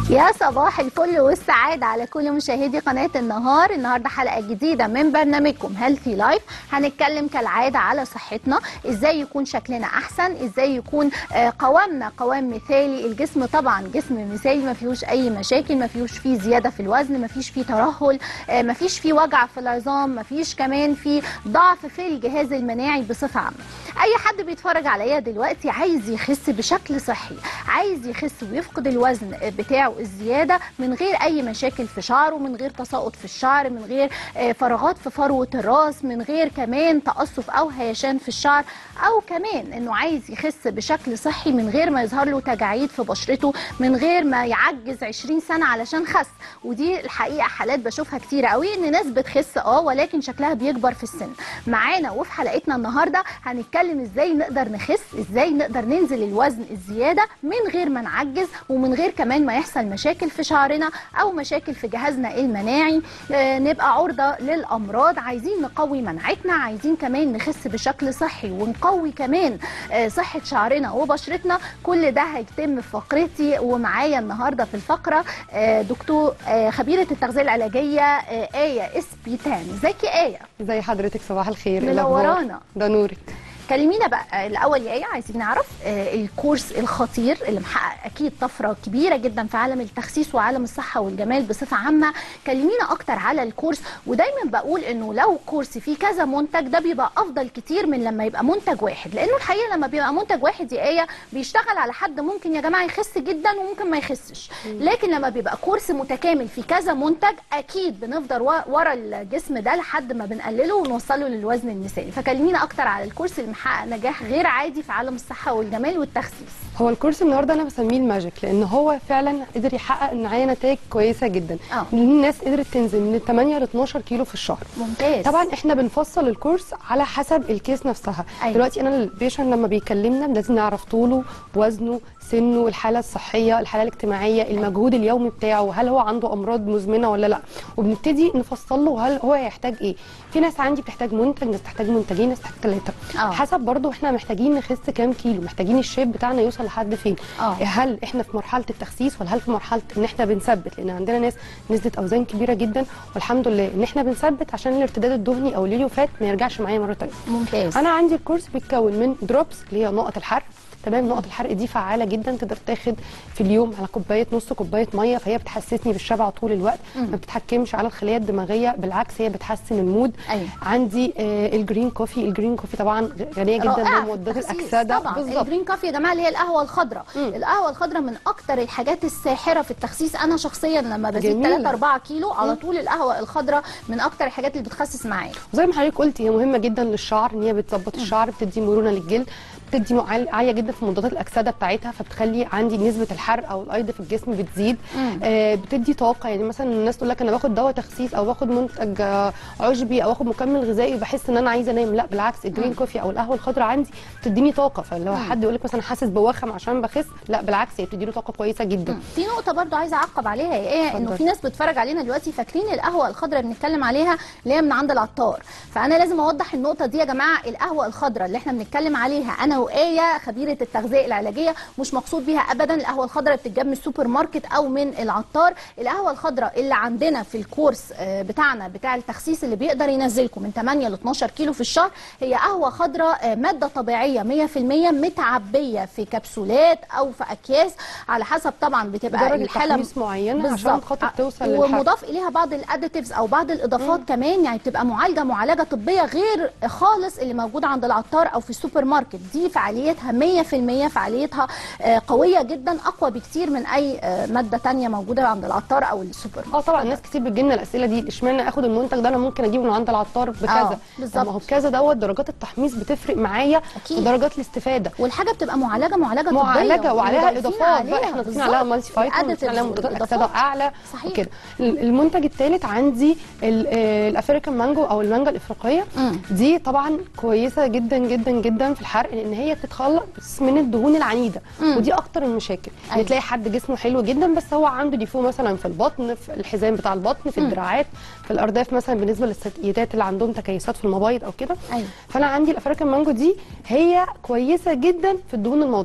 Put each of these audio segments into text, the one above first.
يا صباح الفل والسعادة على كل مشاهدي قناة النهار النهاردة حلقة جديدة من برنامجكم هيلثي لايف هنتكلم كالعادة على صحتنا ازاي يكون شكلنا احسن ازاي يكون آه، قوامنا قوام مثالي الجسم طبعا جسم مثالي ما فيهوش اي مشاكل ما فيهوش فيه زيادة في الوزن ما فيش فيه ترهل آه، ما فيش فيه وجع في العظام ما فيش كمان فيه ضعف في الجهاز المناعي بصفة عامة اي حد بيتفرج عليا دلوقتي عايز يخس بشكل صحي عايز يخس ويفقد الوزن بتاعه الزياده من غير اي مشاكل في شعره من غير تساقط في الشعر من غير آه، فراغات في فروه الراس من غير كمان تقصف او هيشان في الشعر او كمان انه عايز يخس بشكل صحي من غير ما يظهر له تجاعيد في بشرته من غير ما يعجز 20 سنه علشان خس ودي الحقيقه حالات بشوفها كتير قوي ان ناس بتخس اه ولكن شكلها بيكبر في السن معانا وفي حلقتنا النهارده هنتكلم ازاي نقدر نخس ازاي نقدر ننزل الوزن الزياده من غير ما نعجز ومن غير كمان ما يحصل مشاكل في شعرنا او مشاكل في جهازنا المناعي آه، نبقى عرضه للامراض عايزين نقوي مناعتنا عايزين كمان نخس بشكل صحي ونقوي كمان آه، صحه شعرنا وبشرتنا كل ده هيتم في فقرتي ومعايا النهارده في الفقره آه، دكتور آه، خبيره التغذيه العلاجيه آه، ايه اسبيتان ازيك يا ايه ازي حضرتك صباح الخير إيه الأخبار؟ منورانا. ده نورك كلمينا بقى الاول يا ايه عايزين نعرف آه، الكورس الخطير اللي محقق اكيد طفره كبيره جدا في عالم التخسيس وعالم الصحه والجمال بصفه عامه كلمينا اكتر على الكورس ودايما بقول انه لو كورس فيه كذا منتج ده بيبقى افضل كتير من لما يبقى منتج واحد لانه الحقيقه لما بيبقى منتج واحد يا ايه بيشتغل على حد ممكن يا جماعه يخس جدا وممكن ما يخسش لكن لما بيبقى كورس متكامل في كذا منتج اكيد بنفضل وا- ورا الجسم ده لحد ما بنقلله ونوصله للوزن المثالي فكلمينا اكتر على الكورس اللي محقق نجاح غير عادي في عالم الصحه والجمال والتخسيس هو الكورس النهارده انا بسميه الماجيك لان هو فعلا قدر يحقق معايا نتائج كويسه جدا اه. الناس قدرت تنزل من 8 ل 12 كيلو في الشهر ممتاز طبعا احنا بنفصل الكورس على حسب الكيس نفسها أيوة. دلوقتي انا البيشن لما بيكلمنا لازم نعرف طوله وزنه سنه الحاله الصحيه الحاله الاجتماعيه المجهود اليومي بتاعه هل هو عنده امراض مزمنه ولا لا وبنبتدي نفصل له هل هو هيحتاج ايه في ناس عندي بتحتاج منتج ناس تحتاج منتجين ناس تحتاج ثلاثه اه. حسب برضو احنا محتاجين نخس كام كيلو محتاجين الشيب بتاعنا يوصل لحد فين اه. هل احنا في مرحله التخسيس ولا هل في مرحله ان احنا بنثبت لان عندنا ناس نزلت اوزان كبيره جدا والحمد لله ان احنا بنثبت عشان الارتداد الدهني او اليليوفات ما يرجعش معايا مره ثانيه ممتاز انا عندي الكورس بيتكون من دروبس اللي هي نقط الحرق تمام نقط الحرق دي فعاله جدا تقدر تاخد في اليوم على كوبايه نص كوبايه ميه فهي بتحسسني بالشبع طول الوقت ما بتتحكمش على الخلايا الدماغيه بالعكس هي بتحسن المود أيوة. عندي آه الجرين كوفي الجرين كوفي طبعا غنيه جدا رائعة. بمضادات تخسيس الاكسده طبعا بالظبط الجرين كافي يا جماعه اللي هي القهوه الخضراء مم. القهوه الخضراء من اكتر الحاجات الساحره في التخسيس انا شخصيا لما بزيد جميل. 3 4 كيلو على طول القهوه الخضراء من اكتر الحاجات اللي بتخسس معايا زي ما حضرتك قلتي هي مهمه جدا للشعر ان هي بتظبط الشعر بتدي مرونه للجلد بتدي مع- عاليه جدا في مضادات الاكسده بتاعتها فبتخلي عندي نسبه الحرق او الايض في الجسم بتزيد آه بتدي طاقه يعني مثلا الناس تقول لك انا باخد دواء تخسيس او باخد منتج آه، عشبي او باخد مكمل غذائي وبحس ان انا عايزه انام لا بالعكس الجرين كوفي او القهوه الخضراء عندي بتديني طاقه فلو حد يقول لك مثلا حاسس بوخم عشان بخس لا بالعكس هي بتدي له طاقه كويسه جدا في نقطة برضو عايزة أعقب عليها يا إيه إنه اتفضل. في ناس بتتفرج علينا دلوقتي فاكرين القهوة الخضراء اللي بنتكلم عليها اللي هي من عند العطار فأنا لازم أوضح النقطة دي يا جماعة القهوة الخضراء اللي إحنا بنتكلم عليها أنا وآية خبيرة التغذية العلاجية مش مقصود بيها أبدا القهوة الخضراء بتتجاب من السوبر ماركت أو من العطار القهوة الخضراء اللي عندنا في الكورس آه، بتاعنا بتاع التخسيس اللي بيقدر ينزلكم من 8 ل 12 كيلو في الشهر هي قهوة خضراء آه، مادة طبيعية 100% متعبية في كبسولات أو في أكياس على حسب طبعا بتبقى درجه الحالة تحميص معينه عشان بالظبط. خاطر توصل للحرق ومضاف اليها بعض الاديتيفز او بعض الاضافات كمان يعني بتبقى معالجه معالجه طبيه غير خالص اللي موجوده عند العطار او في السوبر ماركت دي فعاليتها 100% فعاليتها آه، قويه جدا اقوى بكتير من اي آه، ماده تانية موجوده عند العطار او السوبر اه طبعا ناس كتير بتجيلنا الاسئله دي اشمعنى اخد المنتج ده انا ممكن اجيبه من عند العطار آه، بكذا بالظبط. طب ما هو بكذا دوت درجات التحميص بتفرق معايا أكيد. في درجات الاستفاده والحاجه بتبقى معالجه معالجه طبيه معالجه وعليها ومضيفين اضافات بقى احنا ضايفين بالظبط. عليها مالتي فايتامين الأديتيفز ضايفين عليها مضادات والإضافات. اكسده اعلى صحيح. وكده ال- المنتج الثالث عندي ال- آه، الافريكان مانجو او المانجا الافريقيه مم. دي طبعا كويسه جدا جدا جدا في الحرق لان هي بتتخلص من الدهون العنيده مم. ودي اكتر المشاكل أيوة. يعني تلاقي حد جسمه حلو جدا بس هو عنده ديفو مثلا في البطن في الحزام بتاع البطن في الدراعات في الارداف مثلا بالنسبه للثدييات اللي عندهم تكيسات في المبايض او كده أيوة. فانا عندي الافريكان مانجو دي هي كويسه جدا في الدهون الموضعيه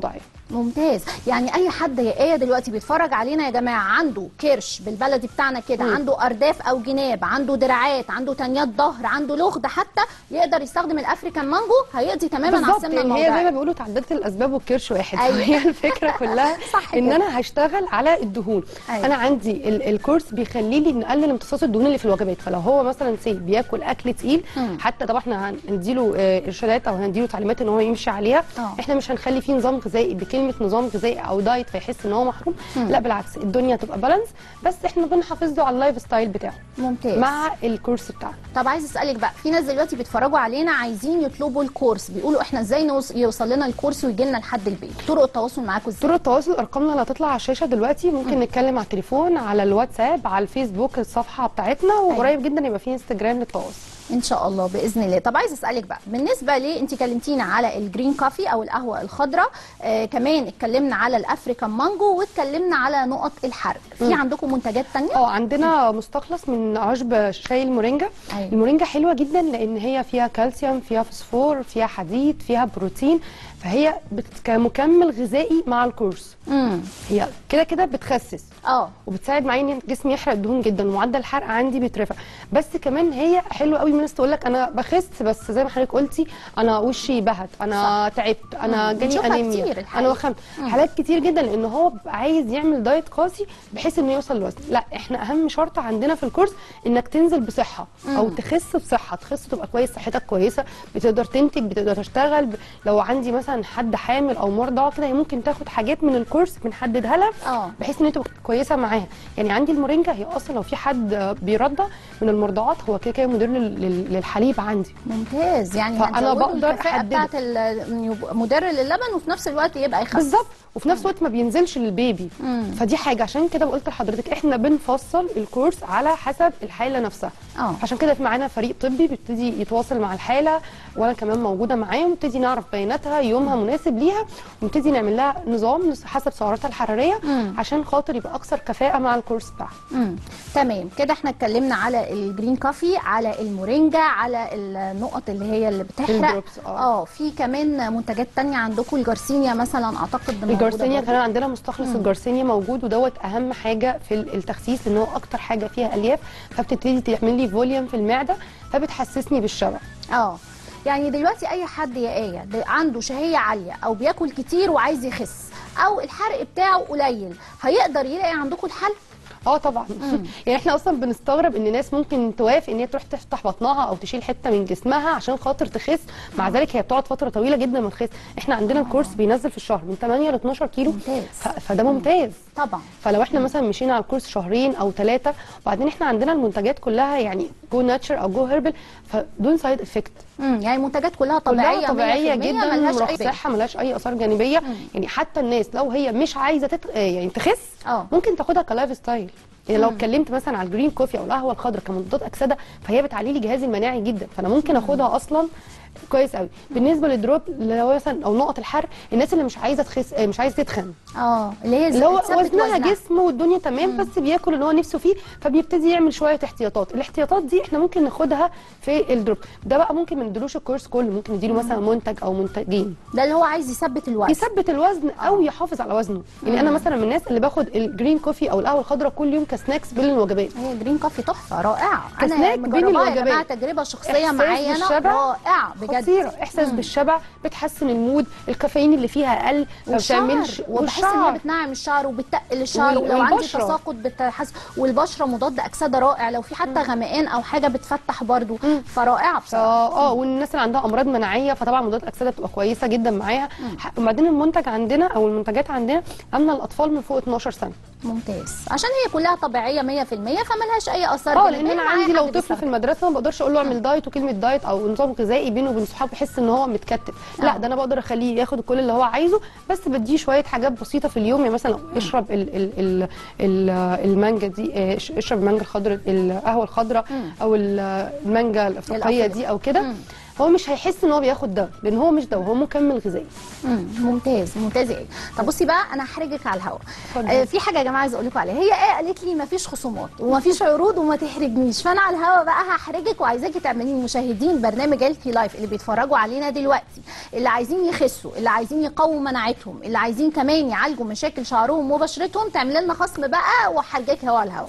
ممتاز يعني اي حد يا ايه دلوقتي بيتفرج علينا يا جماعه عنده كرش بالبلدي بتاعنا كده عنده ارداف او جناب عنده دراعات عنده تنيات ظهر عنده لغد حتى يقدر يستخدم الافريكان مانجو هيقضي تماما على بالظبط السمنه يعني هي زي ما الموضعيه بيقولوا تعددت الاسباب والكرش واحد أيوة. هي الفكره كلها صح ان كده. انا هشتغل على الدهون أيوة. انا عندي ال- الكورس بيخلي لي نقلل امتصاص الدهون اللي في الوجبات فلو هو مثلا سي بياكل اكل تقيل مم. حتى طبعا احنا هنديله آه، ارشادات او هنديله تعليمات ان هو يمشي عليها آه. احنا مش هنخلي فيه نظام غذائي بكلمه نظام غذائي او دايت فيحس ان هو محروم لا بالعكس الدنيا تبقى بالانس بس احنا بنحافظ له على اللايف ستايل بتاعه ممتاز مع الكورس بتاعنا طب عايز اسالك بقى في ناس دلوقتي بيتفرجوا علينا عايزين يطلبوا الكورس بيقولوا احنا ازاي نوص... يوصل لنا الكورس ويجي لنا لحد البيت طرق التواصل معاكم ازاي طرق التواصل ارقامنا اللي هتطلع على الشاشه دلوقتي ممكن نتكلم على التليفون على الواتساب على الفيسبوك الصفحه بتاعتنا وقريب جدا يبقى في انستجرام للتواصل ان شاء الله باذن الله طب عايز اسالك بقى بالنسبه لي انت كلمتينا على الجرين كافي او القهوه الخضراء آه كمان اتكلمنا على الافريكان مانجو واتكلمنا على نقط الحرق في عندكم منتجات تانية اه عندنا مستخلص من عشب شاي المورينجا أيوة. المورينجا حلوه جدا لان هي فيها كالسيوم فيها فوسفور فيها حديد فيها بروتين فهي بت- كمكمل غذائي مع الكورس امم هي كده كده بتخسس اه وبتساعد معايا ان الجسم يحرق دهون جدا ومعدل الحرق عندي بيترفع بس كمان هي حلوه قوي من الناس تقول لك انا بخس بس زي ما حضرتك قلتي انا وشي بهت انا تعبت انا مم. جالي بنشوفها انيميا كتير الحقيقة. انا وخمت حالات كتير جدا لان هو بيبقى عايز يعمل دايت قاسي بحيث انه يوصل للوزن لا احنا اهم شرط عندنا في الكورس انك تنزل بصحه او تخس بصحه تخس تبقى كويس صحتك كويسه بتقدر تنتج بتقدر تشتغل ب... لو عندي مثلا حد حامل او مرضى كده هي ممكن تاخد حاجات من الكورس بنحددها لها اه بحيث ان هي تبقى كويسه معاها يعني عندي المورينجا هي اصلا لو في حد بيرضع من المرضعات هو كده كده مدير لل- لل- للحليب عندي ممتاز يعني فأنا هتزودوا بقدر الكفاءة أحدده. بتاعت ال- يبقى مدر للبن وفي نفس الوقت يبقى يخس بالظبط وفي نفس الوقت ما بينزلش للبيبي مم. فدي حاجه عشان كده قلت لحضرتك احنا بنفصل الكورس على حسب الحاله نفسها اه عشان كده في معانا فريق طبي بيبتدي يتواصل مع الحاله وانا كمان موجوده معاهم ونبتدي نعرف بياناتها يومها مناسب ليها ونبتدي نعمل لها نظام حسب سعراتها الحراريه مم. عشان خاطر يبقى اكثر كفاءه مع الكورس بتاعها امم تمام كده احنا اتكلمنا على الجرين كافي على المورينجا على النقط اللي هي اللي بتحرق الدروبس، اه. اه في كمان منتجات تانية عندكم الجارسينيا مثلا اعتقد موجودة الجارسينيا برضه. كمان عندنا مستخلص الجارسينيا موجود ودوت اهم حاجه في التخسيس لان هو اكتر حاجه فيها الياف فبتبتدي تعمل لي فوليوم في المعده فبتحسسني بالشبع اه يعني دلوقتي اي حد يا ايه د- عنده شهيه عاليه او بياكل كتير وعايز يخس او الحرق بتاعه قليل هيقدر يلاقي عندكم الحل اه طبعا يعني احنا اصلا بنستغرب ان ناس ممكن توافق ان هي تروح تفتح بطنها او تشيل حته من جسمها عشان خاطر تخس مع ذلك هي بتقعد فتره طويله جدا ما تخس احنا عندنا الكورس بينزل في الشهر من 8 ل 12 كيلو ممتاز. ف- فده ممتاز طبعا فلو احنا مثلا مشينا على الكورس شهرين او ثلاثه وبعدين احنا عندنا المنتجات كلها يعني جو ناتشر او جو هيربل فدون سايد افكت امم يعني المنتجات كلها طبيعيه كلها طبيعيه 100% جدا ملهاش ملهاش اي صحه ملهاش اي اثار جانبيه يعني حتى الناس لو هي مش عايزه تت... آه يعني تخس اه. ممكن تاخدها كلايف ستايل يعني لو اتكلمت مثلا على الجرين كوفي او القهوه الخضراء كمضادات اكسده فهي بتعلي لي جهازي المناعي جدا فانا ممكن اخدها اصلا كويس قوي بالنسبه للدروب اللي هو مثلا او نقط الحرق الناس اللي مش عايزه تخس آه، مش عايزه تتخن اه اللي هي اللي هو تثبت وزنها جسم والدنيا تمام بس بياكل اللي هو نفسه فيه فبيبتدي يعمل شويه احتياطات الاحتياطات دي احنا ممكن ناخدها في الدروب ده بقى ممكن ما نديلوش الكورس كله ممكن نديله مثلا منتج او منتجين ده اللي هو عايز يثبت الوزن يثبت الوزن او يحافظ على وزنه يعني انا مثلا من الناس اللي باخد الجرين كوفي او القهوه الخضراء كل يوم كسناكس بين الوجبات هي جرين كافي تحفه رائعه كسناك بين مجرباها يا الوجبات. جماعه تجربه شخصيه إحساس معايا انا بالشبع رائعه بجد خطيره احساس بالشبع بتحسن المود الكافيين اللي فيها اقل ما والشعر بتعملش وبحس ان هي بتنعم الشعر وبتقل الشعر وال- ولو عندي والبشرة. تساقط بتحس والبشره مضاد اكسده رائع لو في حتى غمقان او حاجه بتفتح برضو فرائعه بصراحه اه اه والناس اللي عندها امراض مناعيه فطبعا مضادات الاكسده بتبقى كويسه جدا معاها ح- وبعدين المنتج عندنا او المنتجات عندنا امنه الاطفال من فوق 12 سنه ممتاز عشان هي كلها طبيعيه 100% فملهاش اي اثار اه جانبية لان انا مع أي عندي لو حد طفل بيستخدم. في المدرسه ما بقدرش اقول له اعمل دايت وكلمه دايت او نظام غذائي بينه وبين صحابه يحس ان هو متكتف لا آه. ده انا بقدر اخليه ياخد كل اللي هو عايزه بس بديه شويه حاجات بسيطه في اليوم يعني مثلا لو اشرب ال ال ال ال المانجا دي آه، اش- اشرب المانجا الخضراء القهوه الخضراء او ال- المانجا الافريقيه الأفريقية. دي او كده هو مش هيحس ان هو بياخد دواء لان هو مش دواء هو مكمل غذائي مم، ممتاز ممتاز ايه طب بصي بقى انا هحرجك على الهوا اتفضل. آه في حاجه يا جماعه عايزه اقول لكم عليها هي ايه قالت لي مفيش خصومات ومفيش عروض وما تحرجنيش فانا على الهوا بقى هحرجك وعايزاكي تعملي مشاهدين برنامج هيلثي لايف اللي بيتفرجوا علينا دلوقتي اللي عايزين يخسوا اللي عايزين يقووا مناعتهم اللي عايزين كمان يعالجوا مشاكل شعرهم وبشرتهم تعمل لنا خصم بقى وحرجك هوا على الهوا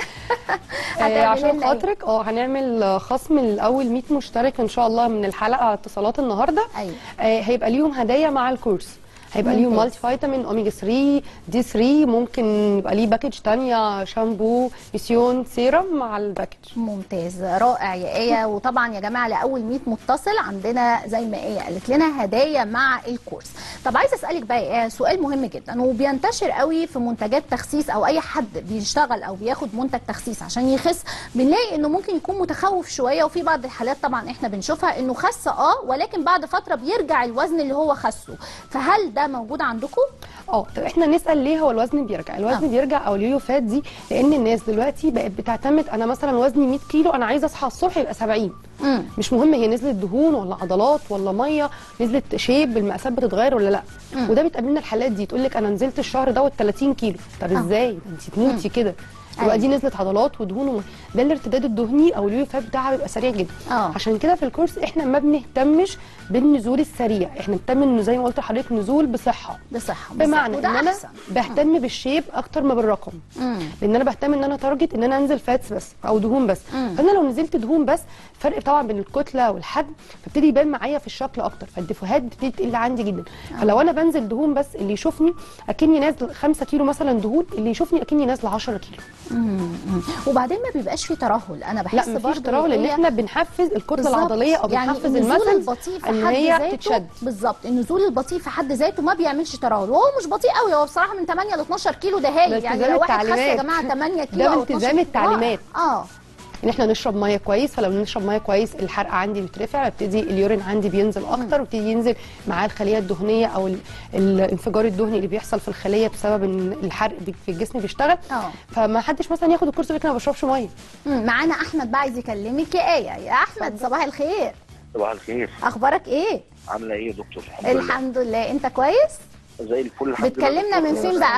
آه هتعملي عشان لنا إيه؟ خاطرك اه هنعمل آه، خصم الاول 100 مشترك ان شاء الله من الحلقه على اتصالات النهارده أيوة. آه هيبقى ليهم هدايا مع الكورس هيبقى ليهم ممتاز. مالتي فيتامين اوميجا 3 دي 3 ممكن يبقى ليه باكج تانية شامبو ميسيون سيرم مع الباكج ممتاز رائع يا ايه وطبعا يا جماعه لاول 100 متصل عندنا زي ما ايه قالت لنا هدايا مع الكورس طب عايزه اسالك بقى يا ايه سؤال مهم جدا وبينتشر قوي في منتجات تخسيس او اي حد بيشتغل او بياخد منتج تخسيس عشان يخس بنلاقي انه ممكن يكون متخوف شويه وفي بعض الحالات طبعا احنا بنشوفها انه خس اه ولكن بعد فتره بيرجع الوزن اللي هو خسه فهل ده موجود عندكم اه طب احنا نسال ليه هو الوزن بيرجع الوزن آه. آه. بيرجع او اليويو فات دي لان الناس دلوقتي بقت بتعتمد انا مثلا وزني 100 كيلو انا عايزه اصحى الصبح يبقى 70 امم مش مهم هي نزلت دهون ولا عضلات ولا ميه نزلت شيب المقاسات بتتغير ولا لا مم. وده بتقابلنا الحالات دي تقول لك انا نزلت الشهر دوت 30 كيلو طب آه. ازاي ده انت تموتي كده أيوة. يبقى دي نزلت عضلات ودهون وم... ده الارتداد الدهني او اليويو فات بتاعها بيبقى سريع جدا آه. عشان كده في الكورس احنا ما بنهتمش بالنزول السريع احنا بنهتم انه زي ما قلت لحضرتك نزول بصحه بصحه بالظبط. بمعنى وده ان انا أحسن. بهتم بالشيب اكتر ما بالرقم مم. لان انا بهتم ان انا تارجت ان انا انزل فاتس بس او دهون بس مم. فانا لو نزلت دهون بس فرق طبعا بين الكتله والحجم فابتدي يبان معايا في الشكل اكتر فالديفوهات بتبتدي تقل عندي جدا فلو انا بنزل دهون بس اللي يشوفني اكني نازل 5 كيلو مثلا دهون اللي يشوفني اكني نازله 10 كيلو مم. وبعدين ما بيبقاش في ترهل انا بحس لا مفيش برضه تراوح لان هي- احنا بنحفز الكتله بالظبط. العضليه او يعني بنحفز النزول المسل البطيء في ان حد هي ذاته تتشد بالظبط النزول البطيء في حد ذاته ما بيعملش ترهل وهو مش بطيء قوي هو بصراحه من 8 ل 12 كيلو ده هايل ده يعني التزام لو واحد خس يا التعليمات. جماعه 8 كيلو ده او بالتزام 12 التعليمات. رائع. اه ان احنا نشرب ميه كويس فلو نشرب ميه كويس الحرق عندي بيترفع بيبتدي اليورين عندي بينزل اكتر ويبتدي ينزل معاه الخليه الدهنيه او ال- الانفجار الدهني اللي بيحصل في الخليه بسبب ان الحرق بي- في الجسم بيشتغل اه فما حدش مثلا ياخد الكورس يقول لك انا ما بشربش ميه مم، معانا احمد بقى عايز يكلمك يا ايه يا احمد صباح الخير صباح الخير اخبارك ايه عامله ايه يا دكتور الحمد لله الحمد لله انت كويس زي الفل الحمد لله بتكلمنا من دكتور. فين بقى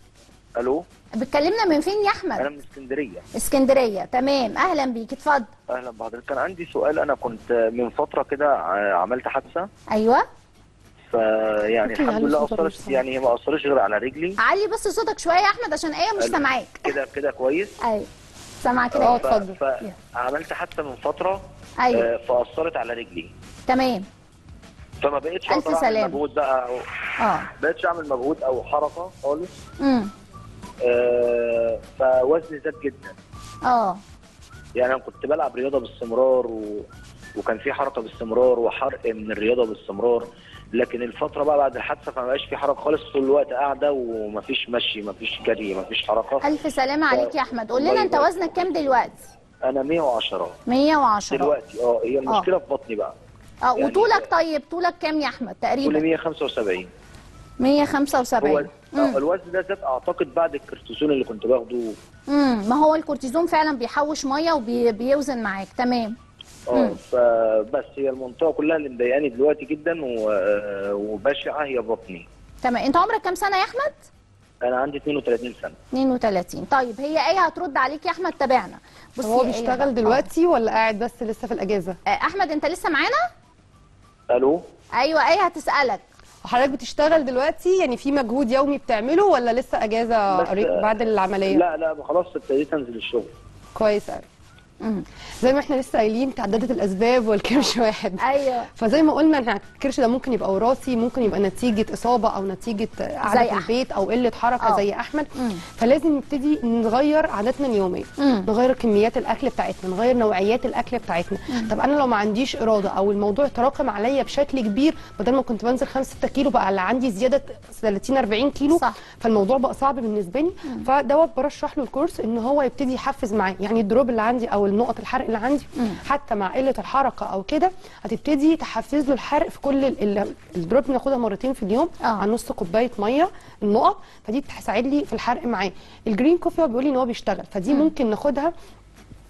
الو بتكلمنا من فين يا انا احمد من اسكندريه اسكندريه تمام اهلا بيك اتفضل اهلا بحضرتك كان عندي سؤال انا كنت من فتره كده ع- عملت حادثه ايوه فيعني ممكن الحمد يعلي لله صوتك مش اثرت سامع. يعني هي ما اثرتش غير على رجلي علي بس صوتك شويه يا احمد عشان ايه مش ألو. سامعاك كده كده كويس ايوه سامعه كده اه إيه؟ ف- اتفضل. فعملت حادثه من فتره ايوه آه، فاثرت على رجلي تمام فما بقتش ألف اقدر اعمل سلامة. مجهود بقى او اه بقتش اعمل مجهود او حركه خالص امم آه، فوزني زاد جدا اه يعني انا كنت بلعب رياضه باستمرار و... وكان في حركه باستمرار وحرق من الرياضه باستمرار لكن الفتره بقى بعد الحادثه فما بقاش في حركه خالص طول الوقت قاعده ومفيش مشي مفيش جري مفيش حركه الف سلامه عليك يا احمد قول الله لنا انت يبارك وزنك كام دلوقتي انا 110 110 دلوقتي اه هي المشكله في بطني بقى اه يعني- وطولك طيب طولك كام يا احمد طولي تقريبا 175 هو 175 آه، الوزن ده زاد اعتقد بعد الكورتيزون اللي كنت باخده امم ما هو الكورتيزون فعلا بيحوش ميه وبيوزن معاك تمام اه فبس هي المنطقه كلها اللي مضايقاني دلوقتي جدا و- آه، وبشعه هي بطني تمام انت عمرك كام سنه يا احمد انا عندي 32 سنه 32 طيب هي ايه هترد عليك يا احمد تابعنا بصي هو يا إيه بقى. بيشتغل دلوقتي ولا قاعد بس لسه في الاجازه آه، احمد انت لسه معانا الو ايوه ايه هتسالك وحضرتك بتشتغل دلوقتي يعني في مجهود يومي بتعمله ولا لسه اجازه بس- قريب بعد العمليه لا لا خلاص ابتديت انزل الشغل كويس قوي مم. زي ما احنا لسه قايلين تعددت الاسباب والكرش واحد ايوه فزي ما قلنا ان الكرش ده ممكن يبقى وراثي ممكن يبقى نتيجه اصابه او نتيجه قعده زي في أحمد. البيت او قله حركه آه. زي احمد مم. فلازم نبتدي نغير عاداتنا اليوميه مم. نغير كميات الاكل بتاعتنا نغير نوعيات الاكل بتاعتنا طب انا لو ما عنديش اراده او الموضوع تراكم عليا بشكل كبير بدل ما كنت بنزل 5 6 كيلو بقى اللي عندي زياده 30 40 كيلو صح. فالموضوع بقى صعب بالنسبه لي فدوت برشح له الكورس ان هو يبتدي يحفز معاه يعني الدروب اللي عندي او النقط الحرق اللي عندي حتى مع قله الحركه او كده هتبتدي تحفز له الحرق في كل ال- ال- الدروب بناخدها مرتين في اليوم آه. على نص كوبايه ميه النقط فدي بتساعد لي في الحرق معاه الجرين كوفي هو بيقول لي ان هو بيشتغل فدي ممكن ناخدها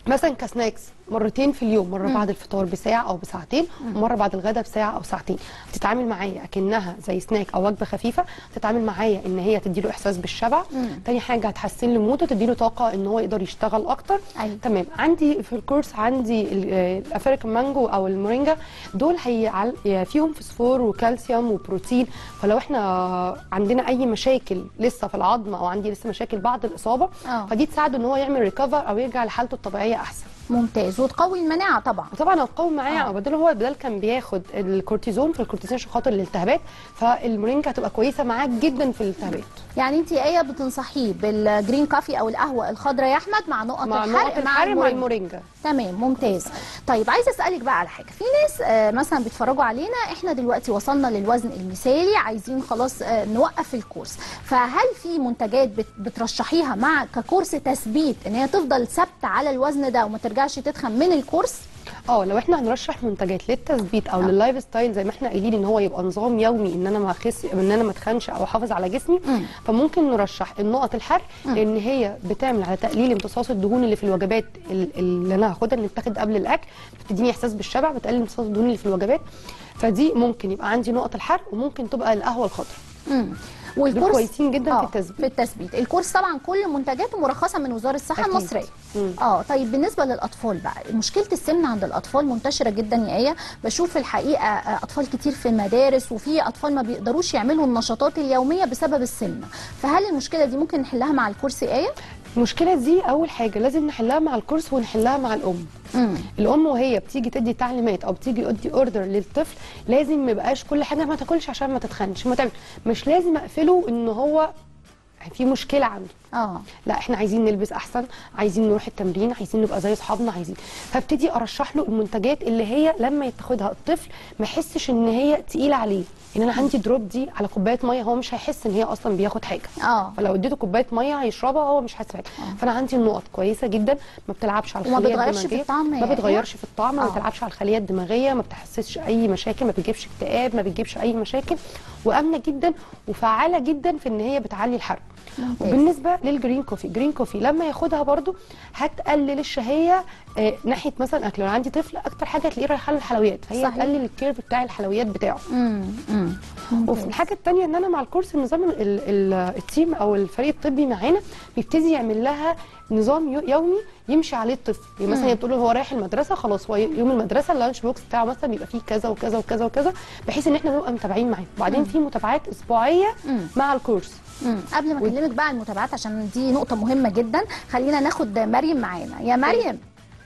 مثلا كسناكس مرتين في اليوم مره بعد الفطار بساعه او بساعتين ومره بعد الغداء بساعه او ساعتين تتعامل معايا اكنها زي سناك او وجبه خفيفه تتعامل معايا ان هي تديله احساس بالشبع تاني حاجه هتحسن له موده تديله طاقه ان هو يقدر يشتغل اكتر أيوة. تمام عندي في الكورس عندي ال- آه، الافريكان مانجو او المورينجا دول هي فيهم فوسفور وكالسيوم وبروتين فلو احنا عندنا اي مشاكل لسه في العظم او عندي لسه مشاكل بعد الاصابه آه. فدي تساعده ان هو يعمل ريكفر او يرجع لحالته الطبيعيه احسن ممتاز وتقوي المناعه طبعا وطبعا هتقوم معايا آه. او بدل هو بدل كان بياخد الكورتيزون فالكورتيزون عشان خاطر الالتهابات فالمورينجا هتبقى كويسه معاك جدا في الالتهابات يعني انت ايه بتنصحيه بالجرين كافي او القهوه الخضراء يا احمد مع نقط مع الحرق نقط الحرق مع المورينجا. المورينجا تمام ممتاز طيب عايزه اسالك بقى على حاجه في ناس آه، مثلا بيتفرجوا علينا احنا دلوقتي وصلنا للوزن المثالي عايزين خلاص آه، نوقف الكورس فهل في منتجات بت- بترشحيها مع ككورس تثبيت ان هي تفضل ثابته على الوزن ده وما ترجعش تتخن من الكورس اه لو احنا هنرشح منتجات للتثبيت او لللايف ستايل زي ما احنا قايلين ان هو يبقى نظام يومي ان انا ما اخس ان انا ما اتخنش او احافظ على جسمي مم. فممكن نرشح النقط الحرق لان هي بتعمل على تقليل امتصاص الدهون اللي في الوجبات ال- اللي انا هاخدها اللي بتاخد قبل الاكل بتديني احساس بالشبع بتقلل امتصاص الدهون اللي في الوجبات فدي ممكن يبقى عندي نقط الحرق وممكن تبقى القهوه الخضراء امم دول كويسين جدا آه، في التثبيت في التثبيت الكورس طبعا كل منتجاته مرخصه من وزاره الصحه أكيد. المصريه مم. اه طيب بالنسبه للاطفال بقى مشكله السمن عند الاطفال منتشره جدا يا ايه بشوف الحقيقه آه، اطفال كتير في المدارس وفي اطفال ما بيقدروش يعملوا النشاطات اليوميه بسبب السمنه فهل المشكله دي ممكن نحلها مع الكورس ايه المشكله دي اول حاجه لازم نحلها مع الكورس ونحلها مع الام امم الام وهي بتيجي تدي تعليمات او بتيجي تدي اوردر للطفل لازم ما يبقاش كل حاجه ما تاكلش عشان ما تتخنش ما تعمل مش لازم اقفله ان هو في مشكله عنده اه لا احنا عايزين نلبس احسن عايزين نروح التمرين عايزين نبقى زي اصحابنا عايزين فابتدي ارشح له المنتجات اللي هي لما يتاخدها الطفل ما يحسش ان هي تقيله عليه ان انا عندي دروب دي على كوبايه ميه هو مش هيحس ان هي اصلا بياخد حاجه اه فلو اديته كوبايه ميه هيشربها هو مش حاسس بحاجه فانا عندي النقط كويسه جدا ما بتلعبش على وما الخليه بتغيرش في الدماغيه الطعم ما يعني؟ بتغيرش في الطعم ما آه. بتلعبش على الخليه الدماغيه ما بتحسسش اي مشاكل ما بتجيبش اكتئاب ما بتجيبش اي مشاكل وامنه جدا وفعاله جدا في ان هي بتعلي الحرق ممتاز. وبالنسبه للجرين كوفي جرين كوفي لما ياخدها برضو هتقلل الشهيه آه ناحيه مثلا اكل لو عندي طفل اكتر حاجه تلاقيه رايحه للحلويات فهي صحيح. هتقلل الكيرف بتاع الحلويات بتاعه امم امم وفي الحاجه الثانيه ان انا مع الكورس النظام ال- ال- التيم او الفريق الطبي معانا بيبتدي يعمل لها نظام يو- يومي يمشي عليه الطفل يعني مثلا بتقول له هو رايح المدرسه خلاص هو يوم المدرسه اللانش بوكس بتاعه مثلا بيبقى فيه كذا وكذا وكذا وكذا بحيث ان احنا نبقى متابعين معاه وبعدين في متابعات اسبوعيه مم. مع الكورس امم قبل ما اكلمك بقى عن المتابعات عشان دي نقطه مهمه جدا خلينا ناخد مريم معانا يا مريم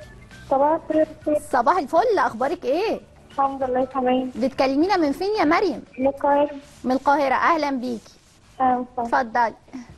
صباح الخير صباح الفل اخبارك ايه الحمد لله تمام بتكلمينا من فين يا مريم من القاهرة من القاهره اهلا بيكي آه، صح. اتفضلي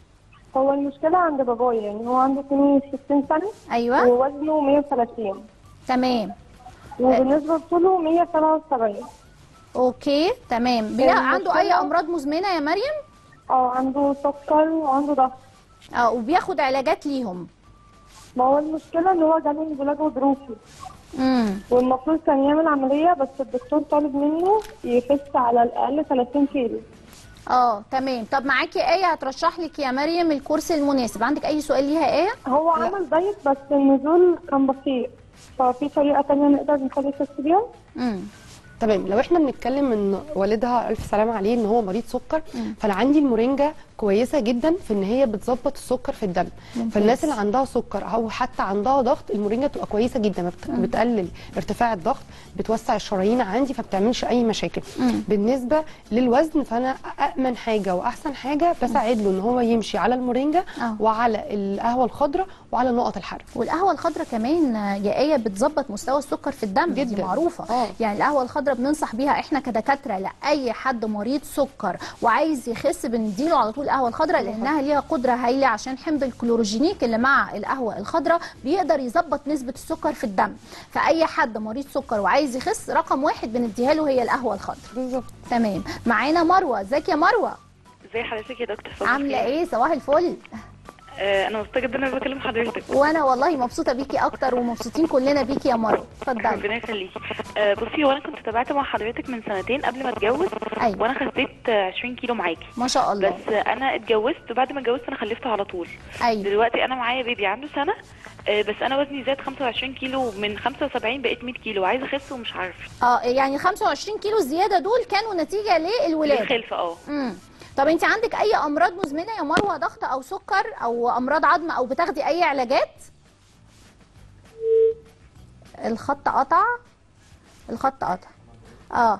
هو المشكلة عند بابايا يعني هو عنده 62 سنة ايوه ووزنه 130 تمام وبالنسبة لطوله 177 اوكي تمام بلا المشكلة- عنده اي امراض مزمنه يا مريم اه عنده سكر وعنده ضغط اه وبياخد علاجات ليهم ما هو المشكلة ان هو جاله انزلاج غضروفي امم والمفروض كان يعمل عملية بس الدكتور طالب منه يخس على الأقل 30 كيلو اه تمام طب معاكي ايه هترشح لك يا مريم الكورس المناسب عندك اي سؤال ليها ايه هو عمل دايت بس النزول كان بطيء ففي طريقة تانية نقدر نخلي يخس بيها تمام لو احنا بنتكلم ان والدها الف سلامه عليه ان هو مريض سكر فانا عندي المورينجا كويسه جدا في ان هي بتظبط السكر في الدم ممتاز. فالناس اللي عندها سكر او حتى عندها ضغط المورينجا تبقى كويسه جدا بت- بتقلل ارتفاع الضغط بتوسع الشرايين عندي فبتعملش اي مشاكل بالنسبه للوزن فانا امن حاجه واحسن حاجه بساعد له ان هو يمشي على المورينجا آه. وعلى القهوه الخضراء وعلى نقط الحرق والقهوه الخضراء كمان آه، يا ايه بتظبط مستوى السكر في الدم دي جداً. معروفه آه. يعني القهوه الخضراء بننصح بيها احنا كدكاتره لاي حد مريض سكر وعايز يخس بنديله على طول القهوه الخضراء لانها ليها قدره هايله عشان حمض الكلوروجينيك اللي مع القهوه الخضراء بيقدر يظبط نسبه السكر في الدم فاي حد مريض سكر وعايز يخس رقم واحد بنديها له هي القهوه الخضراء بالظبط تمام معانا مروه ازيك يا مروه ازي حضرتك يا دكتور صباح عامله الخير. ايه صباح الفل آه، انا مبسوطه جدا ان انا بكلم حضرتك وانا والله مبسوطه بيكي اكتر ومبسوطين كلنا بيكي يا مروه اتفضلي ربنا يخليكي آه، بصي هو انا كنت تابعت مع حضرتك من سنتين قبل ما اتجوز أيوة. وانا خسيت آه، 20 كيلو معاكي ما شاء الله بس آه، انا اتجوزت وبعد ما اتجوزت انا خلفت على طول ايوه دلوقتي انا معايا بيبي عنده سنه آه، بس انا وزني زاد 25 كيلو من 75 بقيت 100 كيلو عايزه اخس ومش عارفه اه يعني 25 كيلو الزياده دول كانوا نتيجه للولاده الخلفه اه امم طب انت عندك اي امراض مزمنه يا مروه ضغط او سكر او امراض عظم او بتاخدي اي علاجات الخط قطع الخط قطع اه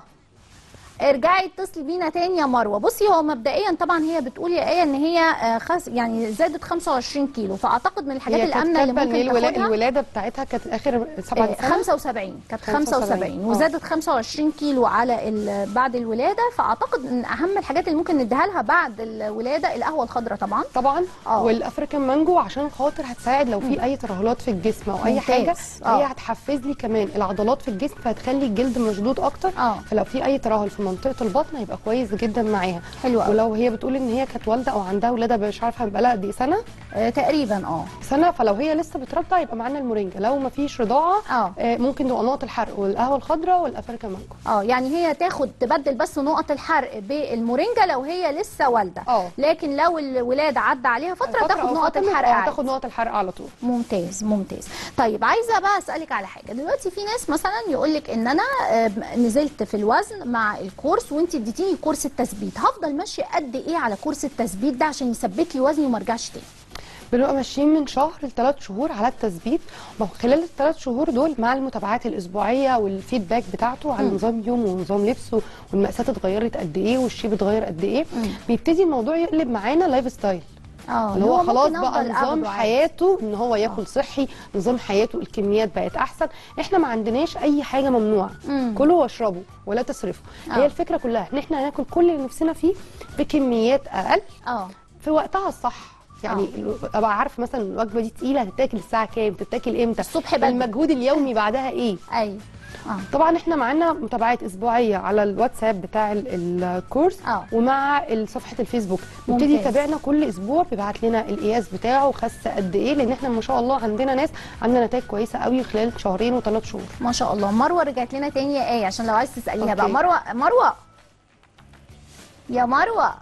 ارجعي اتصلي بينا تاني يا مروه بصي هو مبدئيا طبعا هي بتقول يا ايه ان هي آه، خس يعني زادت 25 كيلو فاعتقد من الحاجات هي كانت الامنه اللي كاتبة إن هي ممكن الولا- تاخدها الولاده بتاعتها كانت اخر سبعة آه، سنه 75 كانت 75 75 وزادت 25 كيلو على ال- بعد الولاده فاعتقد ان اهم الحاجات اللي ممكن نديها لها بعد الولاده القهوه الخضراء طبعا طبعا آه. والافريكان مانجو عشان خاطر هتساعد لو في اي ترهلات في الجسم او اي ممتاز. حاجه آه. هي هتحفز لي كمان العضلات في الجسم فهتخلي الجلد مشدود اكتر آه. فلو في اي ترهل في منطقه البطن هيبقى كويس جدا معاها حلو قوي. ولو هي بتقول ان هي كانت والده او عندها ولاده مش عارفه بقى لها قد ايه سنه آه تقريبا اه سنه فلو هي لسه بترضع يبقى معانا المورينجا لو ما فيش رضاعه آه. آه ممكن تبقى نقط الحرق والقهوه الخضراء والافريكان مانجو اه يعني هي تاخد تبدل بس نقط الحرق بالمورينجا لو هي لسه والده آه. لكن لو الولاده عدى عليها فتره, تاخد أو نقط فترة الحرق آه، عادي. تاخد نقط الحرق على طول ممتاز ممتاز طيب عايزه بقى اسالك على حاجه دلوقتي في ناس مثلا يقول لك ان انا آه، نزلت في الوزن مع الكورس وانت اديتيني كورس التثبيت هفضل ماشيه قد ايه على كورس التثبيت ده عشان يثبت لي وزني وما ارجعش تاني بنبقى ماشيين من شهر لثلاث شهور على التثبيت ما هو خلال الثلاث شهور دول مع المتابعات الاسبوعيه والفيدباك بتاعته على نظام يوم ونظام لبسه والمقاسات اتغيرت قد ايه والشيب اتغير قد ايه بيبتدي الموضوع يقلب معانا لايف ستايل اه اللي هو خلاص ممكن بقى أفضل نظام أخده عادي. حياته ان هو ياكل صحي نظام حياته الكميات بقت احسن احنا ما عندناش اي حاجه ممنوعه مم. كلوا واشربوا ولا تصرفوا آه. هي الفكره كلها ان احنا هناكل كل اللي نفسنا فيه بكميات اقل اه في وقتها الصح يعني ابقى عارف مثلا الوجبه دي تقيله هتتاكل الساعه كام تتاكل امتى الصبح بدري. المجهود اليومي بعدها ايه ايوه اه طبعا احنا معانا متابعات اسبوعيه على الواتساب بتاع ال- الكورس آه. ومع صفحه الفيسبوك بيبتدي ممتاز. يتابعنا كل اسبوع بيبعت لنا القياس بتاعه خس قد ايه لان احنا ما شاء الله عندنا ناس عندنا نتائج كويسه قوي خلال شهرين وثلاث شهور ما شاء الله مروه رجعت لنا تاني يا ايه عشان لو عايز تساليها أوكي. بقى مروه مروه يا مروه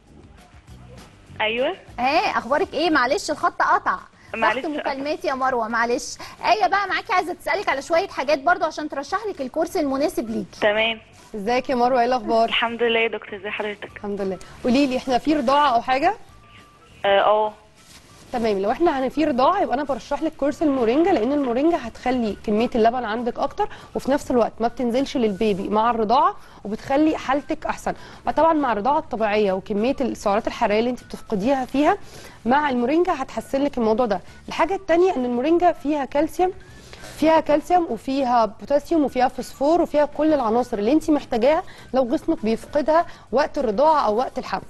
ايوه ايه اخبارك ايه معلش الخط قطع معلش. تحت مكالماتي يا مروه معلش ايه بقى معاكي عايزه تسالك على شويه حاجات برضو عشان ترشح لك الكورس المناسب ليكي تمام ازيك يا مروه ايه الاخبار الحمد لله يا دكتور ازي حضرتك الحمد لله قولي لي احنا في رضاعه او حاجه اه اه تمام لو احنا هن في رضاعه يبقى انا برشح لك كورس المورينجا لان المورينجا هتخلي كميه اللبن عندك اكتر وفي نفس الوقت ما بتنزلش للبيبي مع الرضاعه وبتخلي حالتك احسن طبعا مع الرضاعه الطبيعيه وكميه السعرات الحراريه اللي انت بتفقديها فيها مع المورينجا هتحسن لك الموضوع ده الحاجه الثانيه ان المورينجا فيها كالسيوم فيها كالسيوم وفيها بوتاسيوم وفيها فوسفور وفيها كل العناصر اللي انت محتاجاها لو جسمك بيفقدها وقت الرضاعه او وقت الحمل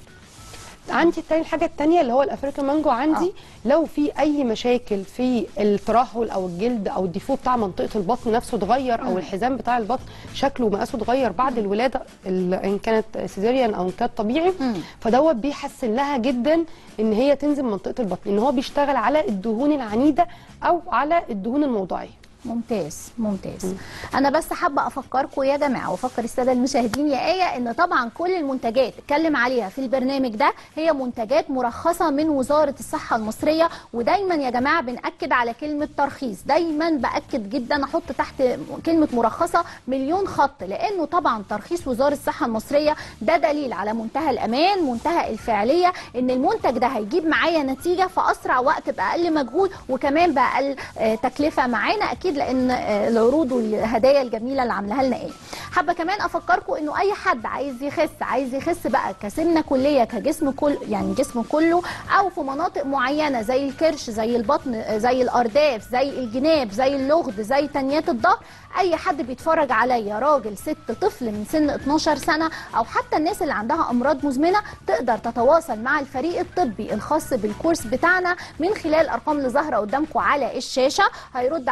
عندي التاني الحاجه التانيه اللي هو الافريكان مانجو عندي آه. لو في اي مشاكل في الترهل او الجلد او الديفو بتاع منطقه البطن نفسه اتغير او الحزام بتاع البطن شكله ومقاسه اتغير بعد الولاده ال- ان كانت سيزيريان او ان كانت طبيعي فدوت بيحسن لها جدا ان هي تنزل منطقه البطن ان هو بيشتغل على الدهون العنيده او على الدهون الموضعيه ممتاز ممتاز انا بس حابه افكركم يا جماعه وافكر الساده المشاهدين يا ايه ان طبعا كل المنتجات اتكلم عليها في البرنامج ده هي منتجات مرخصه من وزاره الصحه المصريه ودايما يا جماعه بناكد على كلمه ترخيص دايما باكد جدا احط تحت كلمه مرخصه مليون خط لانه طبعا ترخيص وزاره الصحه المصريه ده دليل على منتهى الامان منتهى الفعاليه ان المنتج ده هيجيب معايا نتيجه في اسرع وقت باقل مجهود وكمان باقل آه، تكلفه معانا اكيد لان آه، العروض والهدايا الجميله اللي عاملاها لنا ايه حابه كمان افكركم انه اي حد عايز يخس عايز يخس بقى كسمنه كليه كجسم كل يعني جسم كله او في مناطق معينه زي الكرش زي البطن آه، زي الارداف زي الجناب زي اللغد زي تنيات الظهر اي حد بيتفرج عليا راجل ست طفل من سن 12 سنه او حتى الناس اللي عندها امراض مزمنه تقدر تتواصل مع الفريق الطبي الخاص بالكورس بتاعنا من خلال الارقام اللي ظاهره قدامكم على الشاشه هيرد عليكم طبعا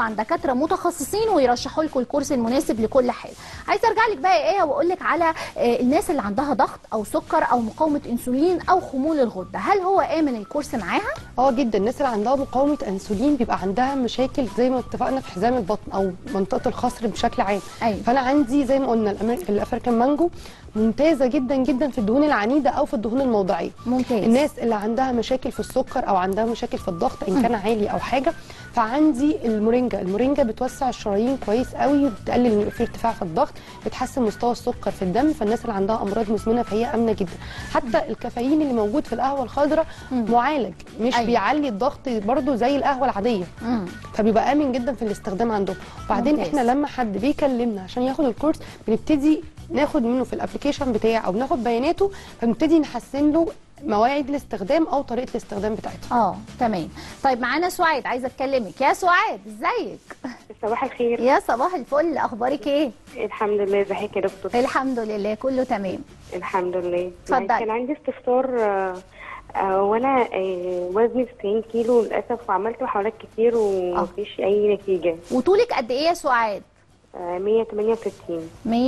طبعا دكاتره متخصصين ويرشحوا لكم الكورس المناسب لكل حاله عايزه ارجع لك بقى يا ايه واقول لك على آه، الناس اللي عندها ضغط او سكر او مقاومه انسولين او خمول الغده هل هو امن الكورس معاها اه جدا الناس اللي عندها مقاومه انسولين بيبقى عندها مشاكل زي ما اتفقنا في حزام البطن او منطقه الخصر بشكل عام أيوة. فانا عندي زي ما قلنا الأمر- الافريكان مانجو ممتازه جدا جدا في الدهون العنيده او في الدهون الموضعيه ممتاز الناس اللي عندها مشاكل في السكر او عندها مشاكل في الضغط ان كان عالي او حاجه فعندي المورينجا المورينجا بتوسع الشرايين كويس قوي وبتقلل في ارتفاع في الضغط بتحسن مستوى السكر في الدم فالناس اللي عندها امراض مزمنه فهي امنه جدا حتى الكافيين اللي موجود في القهوه الخضراء معالج مش أيوة. بيعلي الضغط برضو زي القهوه العاديه مم. فبيبقى امن جدا في الاستخدام عندهم وبعدين ممتاز. احنا لما حد بيكلمنا عشان ياخد الكورس بنبتدي ناخد منه في الابلكيشن بتاعه او بناخد بياناته فبنبتدي نحسن له مواعيد الاستخدام او طريقه الاستخدام بتاعتها اه تمام طيب معانا سعاد عايزه اكلمك يا سعاد ازيك صباح الخير يا صباح الفل اخبارك ايه الحمد لله ازيك يا دكتور الحمد لله كله تمام الحمد لله اتفضلي. كان عندي استفسار آه، آه، وانا آه، وزني 90 كيلو للاسف وعملت محاولات كتير ومفيش اي نتيجه وطولك قد ايه يا سعاد آه، 168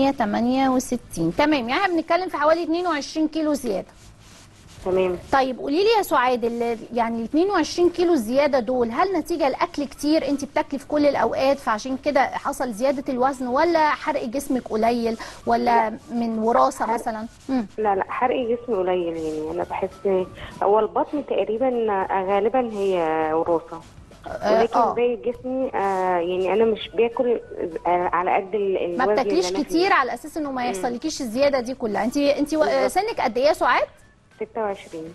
168 تمام يعني احنا بنتكلم في حوالي 22 كيلو زياده تمام طيب قولي لي يا سعاد ال- يعني ال 22 كيلو الزياده دول هل نتيجه لاكل كتير انت بتاكلي في كل الاوقات فعشان كده حصل زياده الوزن ولا حرق جسمك قليل ولا من وراثه مثلا مم. لا لا حرق جسمي قليل يعني انا بحس هو البطن تقريبا آه، غالبا هي وراثه ولكن آه. باقي جسمي آه يعني انا مش باكل آه على قد ال- الوزن ما اللي بتاكليش أنا فيه. كتير على اساس انه ما يحصلكيش الزياده دي كلها انت انت و- سنك قد ايه يا سعاد 26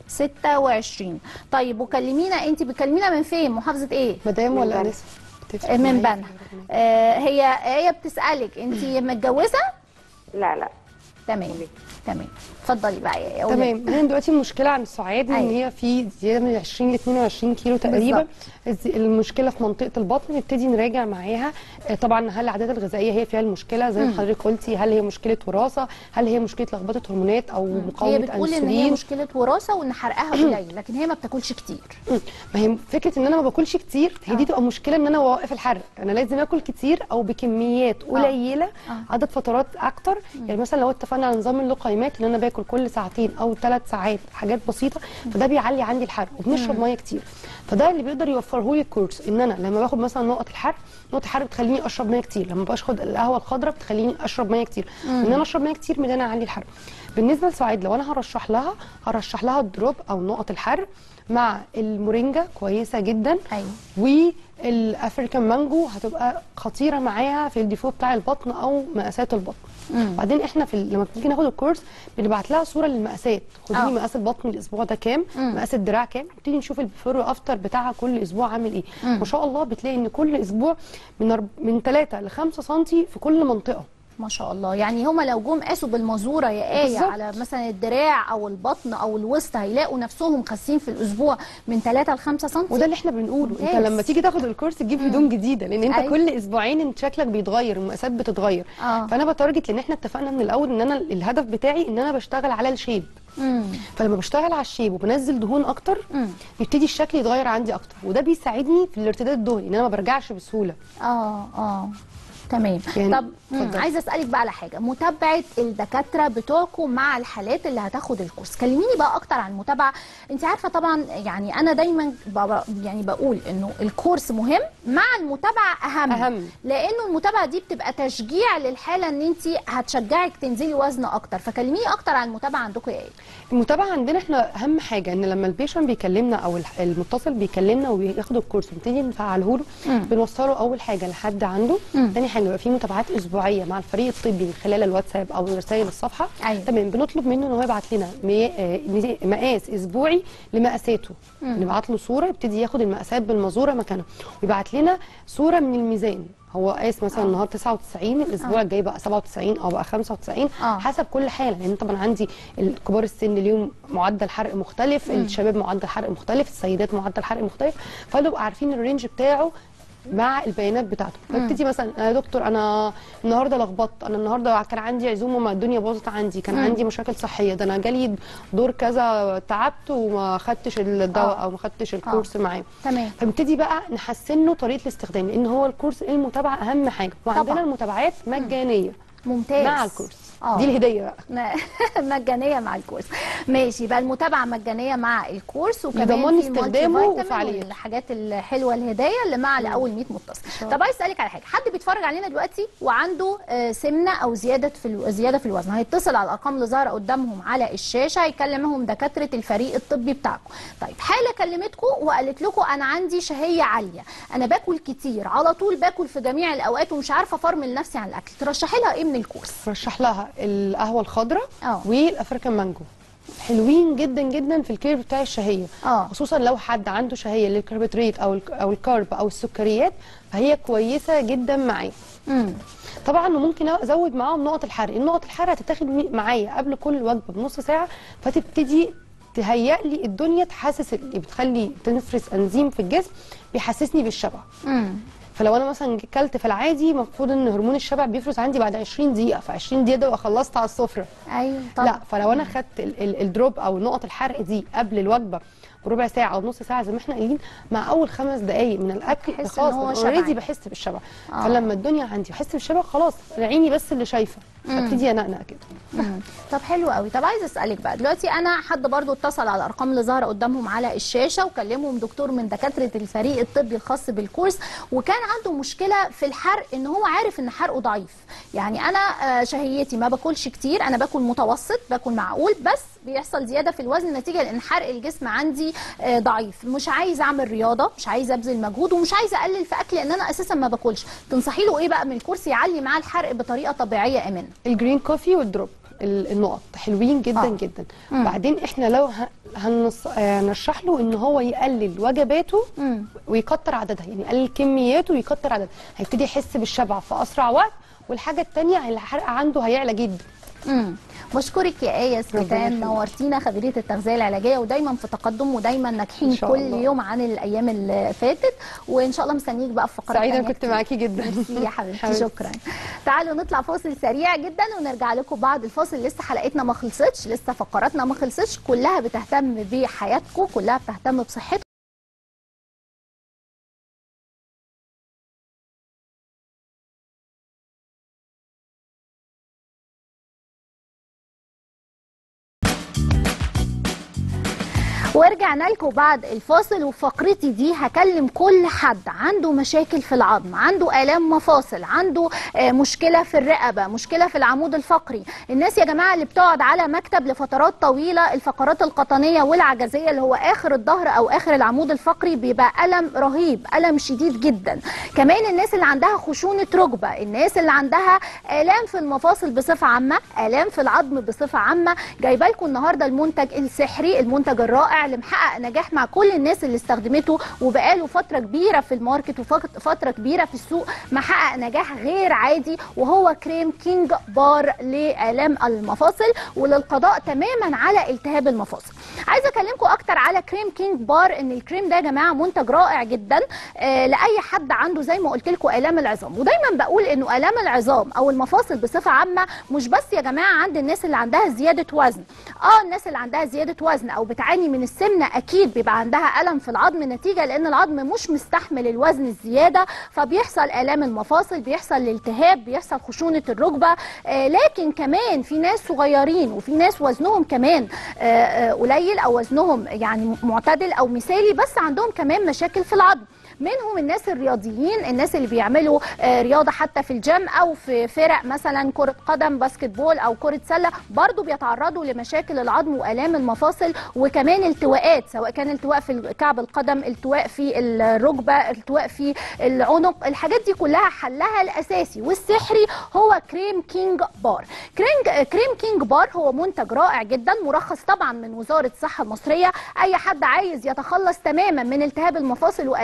26 طيب وكلمينا انت بتكلمينا من فين محافظه ايه مدام من ولا بنها. انسه بتفرق من معايا بنها آه هي هي بتسالك انت متجوزه لا لا تمام تمام اتفضلي بقى يا أولاد. تمام هنا دلوقتي المشكله عند سعاد ان أيوة. هي في زياده من 20 ل 22 كيلو تقريبا الز- المشكله في منطقه البطن نبتدي نراجع معاها آه، طبعا هل العادات الغذائيه هي فيها المشكله زي ما حضرتك قلتي هل هي مشكله وراثه هل هي مشكله لخبطه هرمونات او هي مقاومه بتقول ان هي انسولين مشكله وراثه وان حرقها قليل لكن هي ما بتاكلش كتير مم. ما هي فكره ان انا ما باكلش كتير هي دي تبقى مشكله ان انا واقف الحرق انا لازم اكل كتير او بكميات قليله عدد فترات اكتر يعني مثلا لو اتفقنا على نظام اللقيمات ان انا باكل كل ساعتين او ثلاث ساعات حاجات بسيطه فده بيعلي عندي الحرق وبنشرب ميه كتير فده اللي بيقدر يوفره لي الكورس ان انا لما باخد مثلا نقط الحرق نقط الحرق بتخليني اشرب ميه كتير لما باخد القهوه الخضراء بتخليني اشرب ميه كتير ان انا اشرب ميه كتير من ان انا اعلي الحرق بالنسبه لسعاد لو انا هرشح لها هرشح لها الدروب او نقط الحرق مع المورينجا كويسه جدا ايوه والافريكان مانجو هتبقى خطيره معاها في الديفو بتاع البطن او مقاسات البطن مم. بعدين احنا في ال- لما بنيجي ناخد الكورس بنبعت لها صوره للمقاسات خدي آه. لي مقاس البطن الاسبوع ده كام مم. مقاس الدراع كام نبتدي نشوف البيفور وافتر بتاعها كل اسبوع عامل ايه ما شاء الله بتلاقي ان كل اسبوع من أرب- من 3 ل 5 سم في كل منطقه ما شاء الله يعني هما لو جم قاسوا بالمزوره يا ايه بالظبط. على مثلا الدراع او البطن او الوسط هيلاقوا نفسهم خاسين في الاسبوع من 3 ل 5 سم وده اللي احنا بنقوله انت ممتاز. لما تيجي تاخد الكورس تجيب هدوم جديده لان انت أيوة. كل اسبوعين انت شكلك بيتغير المقاسات بتتغير آه. فانا بتارجت لان احنا اتفقنا من الاول ان انا الهدف بتاعي ان انا بشتغل على الشيب مم. فلما بشتغل على الشيب وبنزل دهون اكتر مم. يبتدي الشكل يتغير عندي اكتر وده بيساعدني في الارتداد الدهني ان انا ما برجعش بسهوله اه اه تمام يعني طب مم، اتفضلي. عايزه اسالك بقى على حاجه متابعه الدكاتره بتوعكم مع الحالات اللي هتاخد الكورس كلميني بقى اكتر عن المتابعه انت عارفه طبعا يعني انا دايما ب- يعني بقول انه الكورس مهم مع المتابعه اهم أهم. لانه المتابعه دي بتبقى تشجيع للحاله ان انت هتشجعك تنزلي وزن اكتر فكلميني اكتر عن المتابعه عندكم ايه المتابعه عندنا احنا اهم حاجه ان لما البيشن بيكلمنا او الح- المتصل بيكلمنا وبياخد الكورس ونبتدي نفعله له مم. بنوصله اول حاجه لحد عنده مم. ثاني حاجه بيبقى في متابعات اسبوعيه مع الفريق الطبي من خلال الواتساب او رسائل الصفحه أيوة. تمام بنطلب منه ان هو يبعت لنا مي- آه، ميزي- مقاس اسبوعي لمقاساته نبعت له صوره يبتدي ياخد المقاسات بالمزوره مكانها ويبعت لنا صوره من الميزان هو قاس مثلا النهارده 99 الاسبوع الجاي بقى 97 او بقى 95 آه. حسب كل حاله لان طبعا عندي كبار السن ليهم معدل حرق مختلف الشباب معدل حرق مختلف السيدات معدل حرق مختلف فنبقى عارفين الرينج بتاعه مع البيانات بتاعته ببتدي مثلا يا دكتور انا النهارده لخبطت انا النهارده كان عندي عزومه ما الدنيا باظت عندي كان مم. عندي مشاكل صحيه ده انا جالي دور كذا تعبت وما خدتش الدواء آه. او ما خدتش الكورس معاه تمام فنبتدي بقى نحسن له طريقه الاستخدام لان هو الكورس المتابعه اهم حاجه وعندنا طبعاً. المتابعات مجانيه ممتاز مع الكورس آه. دي الهديه بقى م- مجانيه مع الكورس ماشي يبقى المتابعه مجانيه مع الكورس وكمان يضمن في استخدامه المالتي فيتامين وفعاليته. والحاجات الحلوه الهدايا اللي مع لاول 100 متصل طب عايز اسالك على حاجه حد بيتفرج علينا دلوقتي وعنده آه، سمنه او زياده في الو- زياده في الوزن هيتصل على الارقام اللي ظاهره قدامهم على الشاشه هيكلمهم دكاتره الفريق الطبي بتاعكم طيب حاله كلمتكم وقالت لكم انا عندي شهيه عاليه انا باكل كتير على طول باكل في جميع الاوقات ومش عارفه افرمل نفسي عن الاكل ترشحي لها ايه من الكورس برشح لها القهوه الخضراء اه. والافريكان مانجو حلوين جدا جدا في الكير بتاع الشهيه اه. خصوصا لو حد عنده شهيه للكربوهيدرات او ال- او الكارب او السكريات فهي كويسه جدا معاه امم طبعا وممكن ازود معاهم نقط الحرق النقط الحرق هتتاخد مي- معايا قبل كل وجبه بنص ساعه فتبتدي تهيأ لي الدنيا تحسس اللي بتخلي تنفرز انزيم في الجسم بيحسسني بالشبع امم فلو انا مثلا كلت في العادي المفروض ان هرمون الشبع بيفرز عندي بعد 20 دقيقه ف 20 دقيقه ده خلصت على السفره ايوه طبعا لا فلو انا خدت ال- ال- الدروب او نقط الحرق دي قبل الوجبه بربع ساعه او نص ساعه زي ما احنا قايلين مع اول خمس دقائق من الاكل تحس إن خلاص هو انا شبعان. اوريدي بحس بالشبع آه. فلما الدنيا عندي بحس بالشبع خلاص انا عيني بس اللي شايفه ابتدي انقنق كده مم. طب حلو قوي طب عايز اسالك بقى دلوقتي انا حد برضو اتصل على الارقام اللي ظاهره قدامهم على الشاشه وكلمهم دكتور من دكاتره الفريق الطبي الخاص بالكورس وكان عنده مشكله في الحرق ان هو عارف ان حرقه ضعيف يعني انا آه، شهيتي ما باكلش كتير انا باكل متوسط باكل معقول بس بيحصل زياده في الوزن نتيجه لان حرق الجسم عندي آه، ضعيف مش عايز اعمل رياضه مش عايز ابذل مجهود ومش عايز اقلل في اكلي لان انا اساسا ما باكلش تنصحي له ايه بقى من الكورس يعلي معاه الحرق بطريقه طبيعيه امنه الجرين كوفي والدروب ال- النقط حلوين جدا آه. آه. جدا بعدين احنا لو ه- هنص... آه، هنرشح له ان هو يقلل وجباته مم. ويكتر عددها يعني يقلل كمياته ويكتر عددها هيبتدي يحس بالشبع في اسرع وقت والحاجه الثانيه الحرق عنده هيعلى جدا امم بشكرك يا ايه ربنا سكتان يخليك. نورتينا خبيره التغذيه العلاجيه ودايما في تقدم ودايما ناجحين إن شاء كل الله. يوم عن الايام اللي فاتت وان شاء الله مستنيك بقى في فقرات سعيده تانية كنت كتير. معاكي جدا ميرسي يا حبيبتي حبيبتي. شكرا تعالوا نطلع فاصل سريع جدا ونرجع لكم بعد الفاصل لسه حلقتنا ما خلصتش لسه فقراتنا ما خلصتش كلها بتهتم بحياتكم كلها بتهتم بصحتكم ورجعنا لكم بعد الفاصل وفقرتي دي هكلم كل حد عنده مشاكل في العظم عنده آلام مفاصل عنده آه، مشكلة في الرقبة مشكلة في العمود الفقري الناس يا جماعة اللي بتقعد على مكتب لفترات طويلة الفقرات القطنية والعجزية اللي هو آخر الظهر أو آخر العمود الفقري بيبقى ألم رهيب ألم شديد جدا كمان الناس اللي عندها خشونة ركبة الناس اللي عندها آلام في المفاصل بصفة عامة آلام في العظم بصفة عامة جايبه لكم النهارده المنتج السحري المنتج الرائع اللي محقق نجاح مع كل الناس اللي استخدمته وبقاله فترة كبيرة في الماركت وفترة كبيرة في السوق محقق نجاح غير عادي وهو كريم كينج بار لآلام المفاصل وللقضاء تماما على التهاب المفاصل عايزه اكلمكم اكتر على كريم كينج بار ان الكريم ده يا جماعه منتج رائع جدا آه لاي حد عنده زي ما قلت لكم الام العظام ودايما بقول انه الام العظام او المفاصل بصفه عامه مش بس يا جماعه عند الناس اللي عندها زياده وزن اه الناس اللي عندها زياده وزن او بتعاني من السمنه اكيد بيبقى عندها الم في العظم نتيجه لان العظم مش مستحمل الوزن الزياده فبيحصل الام المفاصل بيحصل الالتهاب بيحصل خشونه الركبه آه لكن كمان في ناس صغيرين وفي ناس وزنهم كمان آه، آه، قليل او وزنهم يعني معتدل او مثالي بس عندهم كمان مشاكل في العظم منهم الناس الرياضيين الناس اللي بيعملوا آه، رياضه حتى في الجيم او في فرق مثلا كره قدم باسكت بول او كره سله برضو بيتعرضوا لمشاكل العظم والام المفاصل وكمان التواءات سواء كان التواء في كعب القدم التواء في الركبه التواء في العنق الحاجات دي كلها حلها الاساسي والسحري هو كريم كينج بار كريم كريم كينج بار هو منتج رائع جدا مرخص طبعا من وزاره الصحه المصريه اي حد عايز يتخلص تماما من التهاب المفاصل والام المفاصل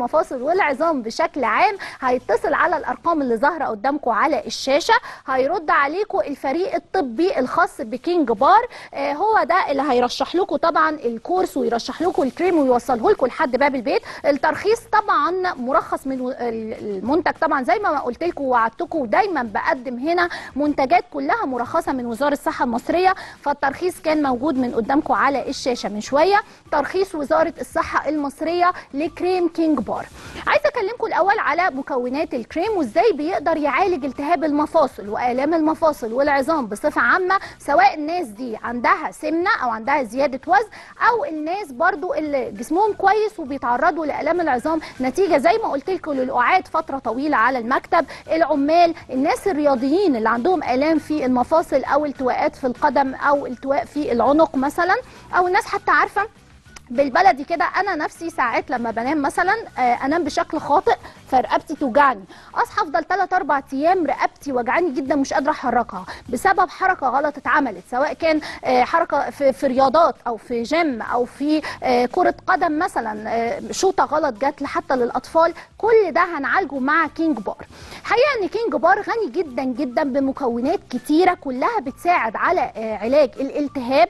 المفاصل والعظام بشكل عام هيتصل على الارقام اللي ظاهره قدامكم على الشاشه هيرد عليكم الفريق الطبي الخاص بكينج بار آه هو ده اللي هيرشح لكم طبعا الكورس ويرشح لكم الكريم ويوصله لكم لحد باب البيت الترخيص طبعا مرخص من المنتج طبعا زي ما قلت لكم ووعدتكم ودايما بقدم هنا منتجات كلها مرخصه من وزاره الصحه المصريه فالترخيص كان موجود من قدامكم على الشاشه من شويه ترخيص وزاره الصحه المصريه لكريم كينج بار عايزه اكلمكم الاول على مكونات الكريم وازاي بيقدر يعالج التهاب المفاصل والام المفاصل والعظام بصفه عامه سواء الناس دي عندها سمنه او عندها زياده وزن او الناس برضو اللي جسمهم كويس وبيتعرضوا لالام العظام نتيجه زي ما قلت لكم للقعاد فتره طويله على المكتب العمال الناس الرياضيين اللي عندهم الام في المفاصل او التواءات في القدم او التواء في العنق مثلا او الناس حتى عارفه بالبلدي كده انا نفسي ساعات لما بنام مثلا آه انام بشكل خاطئ فرقبتي توجعني اصحى افضل 3 4 ايام رقبتي وجعاني جدا مش قادره احركها بسبب حركه غلط اتعملت سواء كان آه حركه في, في رياضات او في جيم او في آه كره قدم مثلا شوطه غلط جت حتى للاطفال كل ده هنعالجه مع كينج بار حقيقه ان كينج بار غني جدا جدا بمكونات كتيره كلها بتساعد على علاج الالتهاب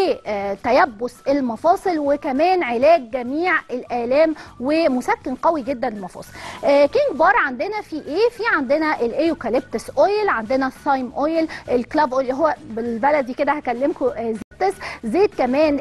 وتيبس المفاصل وكمان علاج جميع الالام ومسكن قوي جدا للمفاصل آه كينج بار عندنا في ايه في عندنا الايوكاليبتس اويل عندنا الثايم اويل الكلاب اويل هو بالبلدي كده هكلمكم آه زيت كمان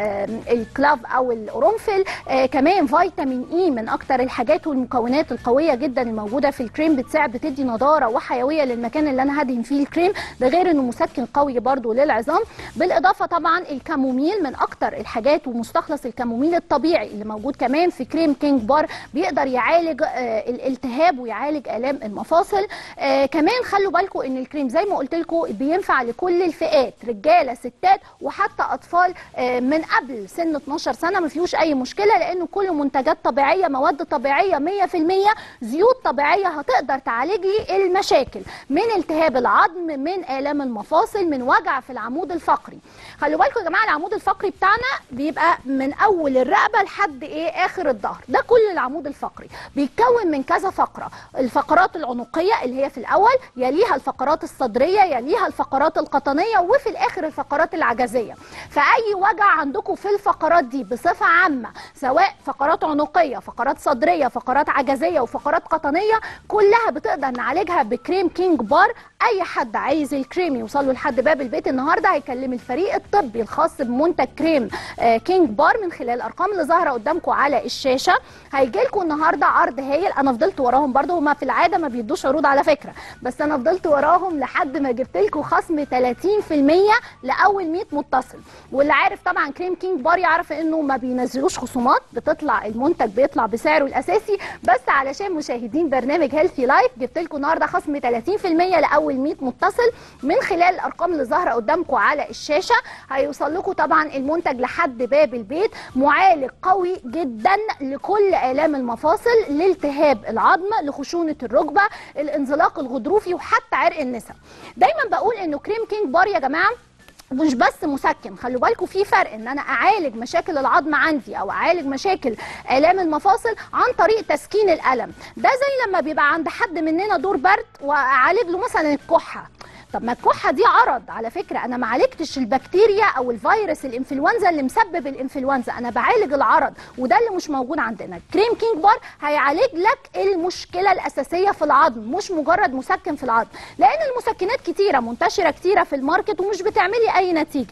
الكلاف او القرنفل آه كمان فيتامين اي من اكتر الحاجات والمكونات القويه جدا الموجوده في الكريم بتساعد بتدي نضاره وحيويه للمكان اللي انا هدهن فيه الكريم ده غير انه مسكن قوي برضو للعظام بالاضافه طبعا الكاموميل من اكتر الحاجات ومستخلص الكاموميل الطبيعي اللي موجود كمان في كريم كينج بار بيقدر يعالج آه الالتهاب ويعالج الام المفاصل آه كمان خلوا بالكم ان الكريم زي ما قلت لكم بينفع لكل الفئات رجاله ستات وحتى اطفال من قبل سن 12 سنه ما فيهوش اي مشكله لانه كله منتجات طبيعيه مواد طبيعيه 100% زيوت طبيعيه هتقدر تعالج لي المشاكل من التهاب العظم من الام المفاصل من وجع في العمود الفقري خلوا بالكم يا جماعه العمود الفقري بتاعنا بيبقى من اول الرقبه لحد ايه اخر الظهر ده كل العمود الفقري بيتكون من كذا فقره الفقرات العنقيه اللي هي في الاول يليها الفقرات الصدريه يليها الفقرات القطنيه وفي الاخر الفقرات العجزيه فاي وجع عندكم في الفقرات دي بصفه عامه سواء فقرات عنقيه فقرات صدريه فقرات عجزيه وفقرات قطنيه كلها بتقدر نعالجها بكريم كينج بار اي حد عايز الكريم يوصل له لحد باب البيت النهارده هيكلم الفريق الطبي الخاص بمنتج كريم آه كينج بار من خلال الارقام اللي ظاهره قدامكم على الشاشه هيجي لكم النهارده عرض هايل انا فضلت وراهم برده هما في العاده ما بيدوش عروض على فكره بس انا فضلت وراهم لحد ما جبت لكم خصم 30% لاول 100 متصل واللي عارف طبعا كريم كينج بار يعرف انه ما بينزلوش خصومات بتطلع المنتج بيطلع بسعره الاساسي بس علشان مشاهدين برنامج هيلثي لايف جبت لكم النهارده خصم 30% لاول 100 متصل من خلال الارقام اللي ظاهره قدامكم على الشاشه هيوصل لكم طبعا المنتج لحد باب البيت معالج قوي جدا لكل الام المفاصل لالتهاب العظم لخشونه الركبه الانزلاق الغضروفي وحتى عرق النسا دايما بقول انه كريم كينج بار يا جماعه مش بس مسكن خلوا بالكم في فرق ان انا اعالج مشاكل العظم عندي او اعالج مشاكل الام المفاصل عن طريق تسكين الالم ده زي لما بيبقى عند حد مننا دور برد واعالج له مثلا الكحه طب ما الكحه دي عرض على فكره انا ما عالجتش البكتيريا او الفيروس الانفلونزا اللي مسبب الانفلونزا انا بعالج العرض وده اللي مش موجود عندنا كريم كينج بار هيعالج لك المشكله الاساسيه في العظم مش مجرد مسكن في العظم لان المسكنات كتيره منتشره كتيره في الماركت ومش بتعملي اي نتيجه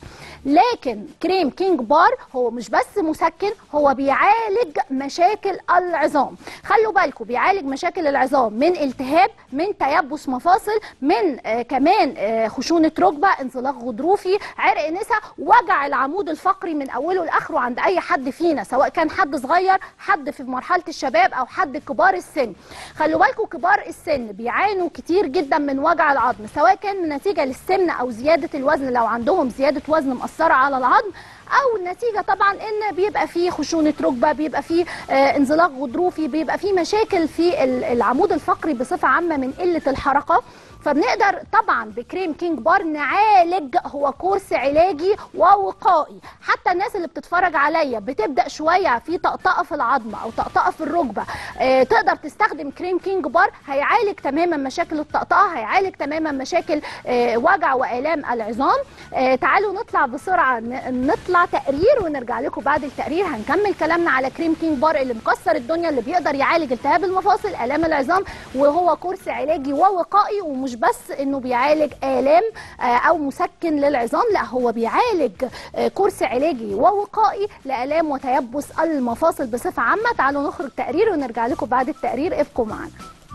لكن كريم كينج بار هو مش بس مسكن هو بيعالج مشاكل العظام خلوا بالكم بيعالج مشاكل العظام من التهاب من تيبس مفاصل من آه كمان آه خشونه ركبه انزلاق غضروفي عرق نسا وجع العمود الفقري من اوله لاخره عند اي حد فينا سواء كان حد صغير حد في مرحله الشباب او حد كبار السن خلوا بالكم كبار السن بيعانوا كتير جدا من وجع العظم سواء كان نتيجه للسمنه او زياده الوزن لو عندهم زياده وزن مأثره على العظم او النتيجه طبعا ان بيبقى فيه خشونه ركبه بيبقى فيه آه انزلاق غضروفي بيبقى فيه مشاكل في العمود الفقري بصفه عامه من قله الحركه فبنقدر طبعا بكريم كينج بار نعالج هو كورس علاجي ووقائي حتى الناس اللي بتتفرج عليا بتبدا شويه في طقطقه في العظمه او طقطقه في الركبه آه تقدر تستخدم كريم كينج بار هيعالج تماما مشاكل الطقطقه هيعالج تماما مشاكل آه وجع والام العظام آه تعالوا نطلع بسرعه ن- نطلع تقرير ونرجع لكم بعد التقرير هنكمل كلامنا على كريم كينج بار اللي مكسر الدنيا اللي بيقدر يعالج التهاب المفاصل الام العظام وهو كورس علاجي ووقائي ومش بس انه بيعالج الام آه، او مسكن للعظام لا هو بيعالج آه، كورس علاجي ووقائي لالام وتيبس المفاصل بصفه عامه تعالوا نخرج تقرير ونرجع لكم بعد التقرير ابقوا معنا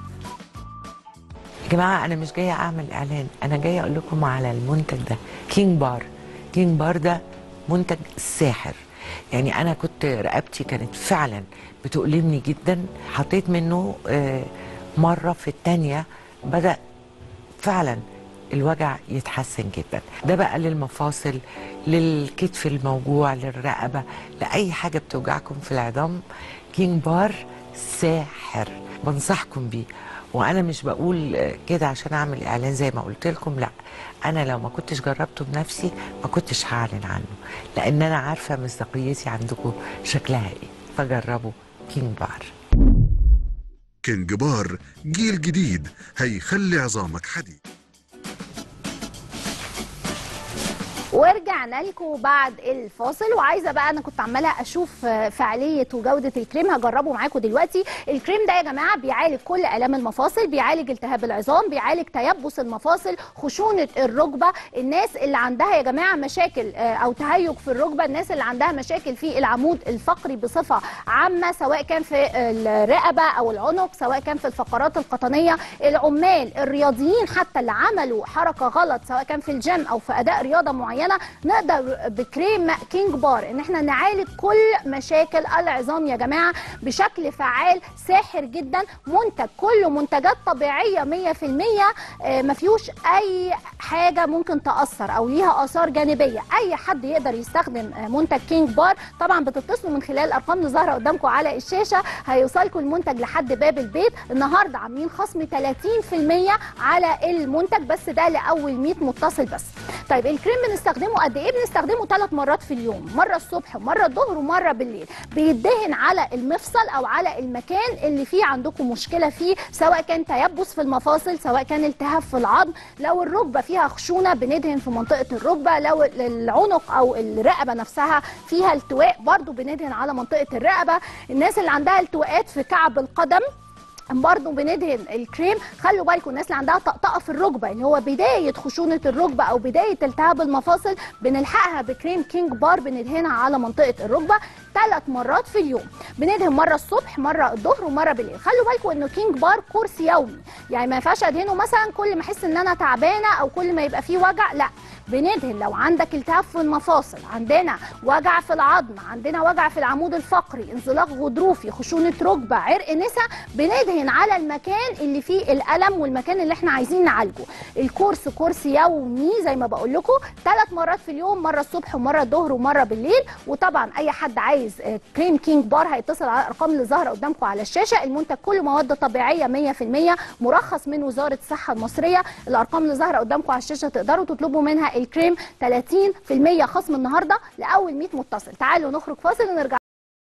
يا جماعه انا مش جايه اعمل اعلان انا جايه اقول لكم على المنتج ده كينج بار كينج بار ده منتج ساحر يعني انا كنت رقبتي كانت فعلا بتؤلمني جدا حطيت منه آه، مره في الثانيه بدا فعلا الوجع يتحسن جدا ده بقى للمفاصل للكتف الموجوع للرقبه لاي حاجه بتوجعكم في العظام كينج بار ساحر بنصحكم بيه وانا مش بقول آه، كده عشان اعمل اعلان زي ما قلت لكم لا انا لو ما كنتش جربته بنفسي ما كنتش هعلن عنه لان انا عارفه مصداقيتي عندكم شكلها ايه فجربوا كينج بار كينج بار جيل جديد هيخلي عظامك حديد ورجعنا لكم بعد الفاصل وعايزه بقى انا كنت عماله اشوف آه، فعاليه وجوده الكريم هجربه معاكم دلوقتي الكريم ده يا جماعه بيعالج كل الام المفاصل بيعالج التهاب العظام بيعالج تيبس المفاصل خشونه الركبه الناس اللي عندها يا جماعه مشاكل آه، او تهيج في الركبه الناس اللي عندها مشاكل في العمود الفقري بصفه عامه سواء كان في الرقبه او العنق سواء كان في الفقرات القطنيه العمال الرياضيين حتى اللي عملوا حركه غلط سواء كان في الجيم او في اداء رياضه معينه نقدر بكريم كينج بار ان احنا نعالج كل مشاكل العظام يا جماعه بشكل فعال ساحر جدا منتج كله منتجات طبيعيه 100% آه، ما فيهوش اي حاجه ممكن تاثر او ليها اثار جانبيه اي حد يقدر يستخدم آه، منتج كينج بار طبعا بتتصلوا من خلال الارقام اللي ظاهره قدامكم على الشاشه هيوصلكم المنتج لحد باب البيت النهارده عاملين خصم 30% على المنتج بس ده لاول 100 متصل بس طيب الكريم بنستخدمه قد ايه بنستخدمه ثلاث مرات في اليوم مره الصبح ومره الظهر ومره بالليل بيدهن على المفصل او على المكان اللي فيه عندكم مشكله فيه سواء كان تيبس في المفاصل سواء كان التهاب في العظم لو الركبه فيها خشونه بندهن في منطقه الركبه لو العنق او الرقبه نفسها فيها التواء برضو بندهن على منطقه الرقبه الناس اللي عندها التواءات في كعب القدم برضه بندهن الكريم خلوا بالكم الناس اللي عندها طقطقه في الركبه اللي هو بدايه خشونه الركبه او بدايه التهاب المفاصل بنلحقها بكريم كينج بار بندهنها على منطقه الركبه ثلاث مرات في اليوم بندهن مره الصبح مره الظهر ومره بالليل خلوا بالكم انه كينج بار كورس يومي يعني ما ينفعش ادهنه مثلا كل ما احس ان انا تعبانه او كل ما يبقى فيه وجع لا بندهن لو عندك التهاب في المفاصل عندنا وجع في العظم عندنا وجع في العمود الفقري انزلاق غضروفي خشونه ركبه عرق نسا بندهن على المكان اللي فيه الالم والمكان اللي احنا عايزين نعالجه الكورس كورس يومي زي ما بقول لكم ثلاث مرات في اليوم مره الصبح ومره الظهر ومره بالليل وطبعا اي حد عايز آه، كريم كينج بار هيتصل على الارقام اللي ظاهره قدامكم على الشاشه المنتج كله مواد طبيعيه 100% مرخص من وزاره الصحه المصريه الارقام اللي ظاهره قدامكم على الشاشه تقدروا تطلبوا منها الكريم 30% خصم النهارده لاول 100 متصل تعالوا نخرج فاصل ونرجع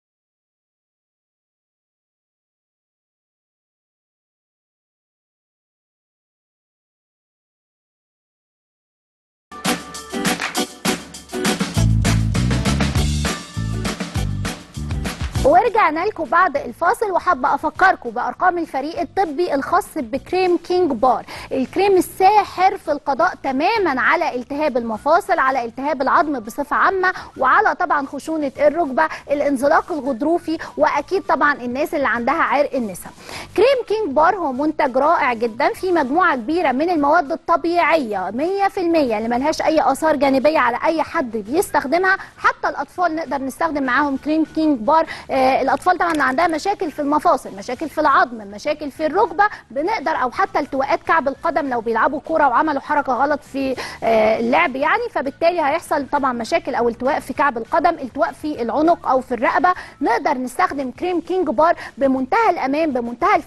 ورجعنا لكم بعد الفاصل وحابه افكركم بارقام الفريق الطبي الخاص بكريم كينج بار الكريم الساحر في القضاء تماما على التهاب المفاصل على التهاب العظم بصفه عامه وعلى طبعا خشونه الركبه الانزلاق الغضروفي واكيد طبعا الناس اللي عندها عرق النسا كريم كينج بار هو منتج رائع جدا في مجموعه كبيره من المواد الطبيعيه 100% اللي ملهاش اي اثار جانبيه على اي حد بيستخدمها حتى الاطفال نقدر نستخدم معاهم كريم كينج بار آه الاطفال طبعا اللي عندها مشاكل في المفاصل مشاكل في العظم مشاكل في الركبه بنقدر او حتى التواءات كعب القدم لو بيلعبوا كوره وعملوا حركه غلط في آه اللعب يعني فبالتالي هيحصل طبعا مشاكل او التواء في كعب القدم التواء في العنق او في الرقبه نقدر نستخدم كريم كينج بار بمنتهى الامان بمنتهى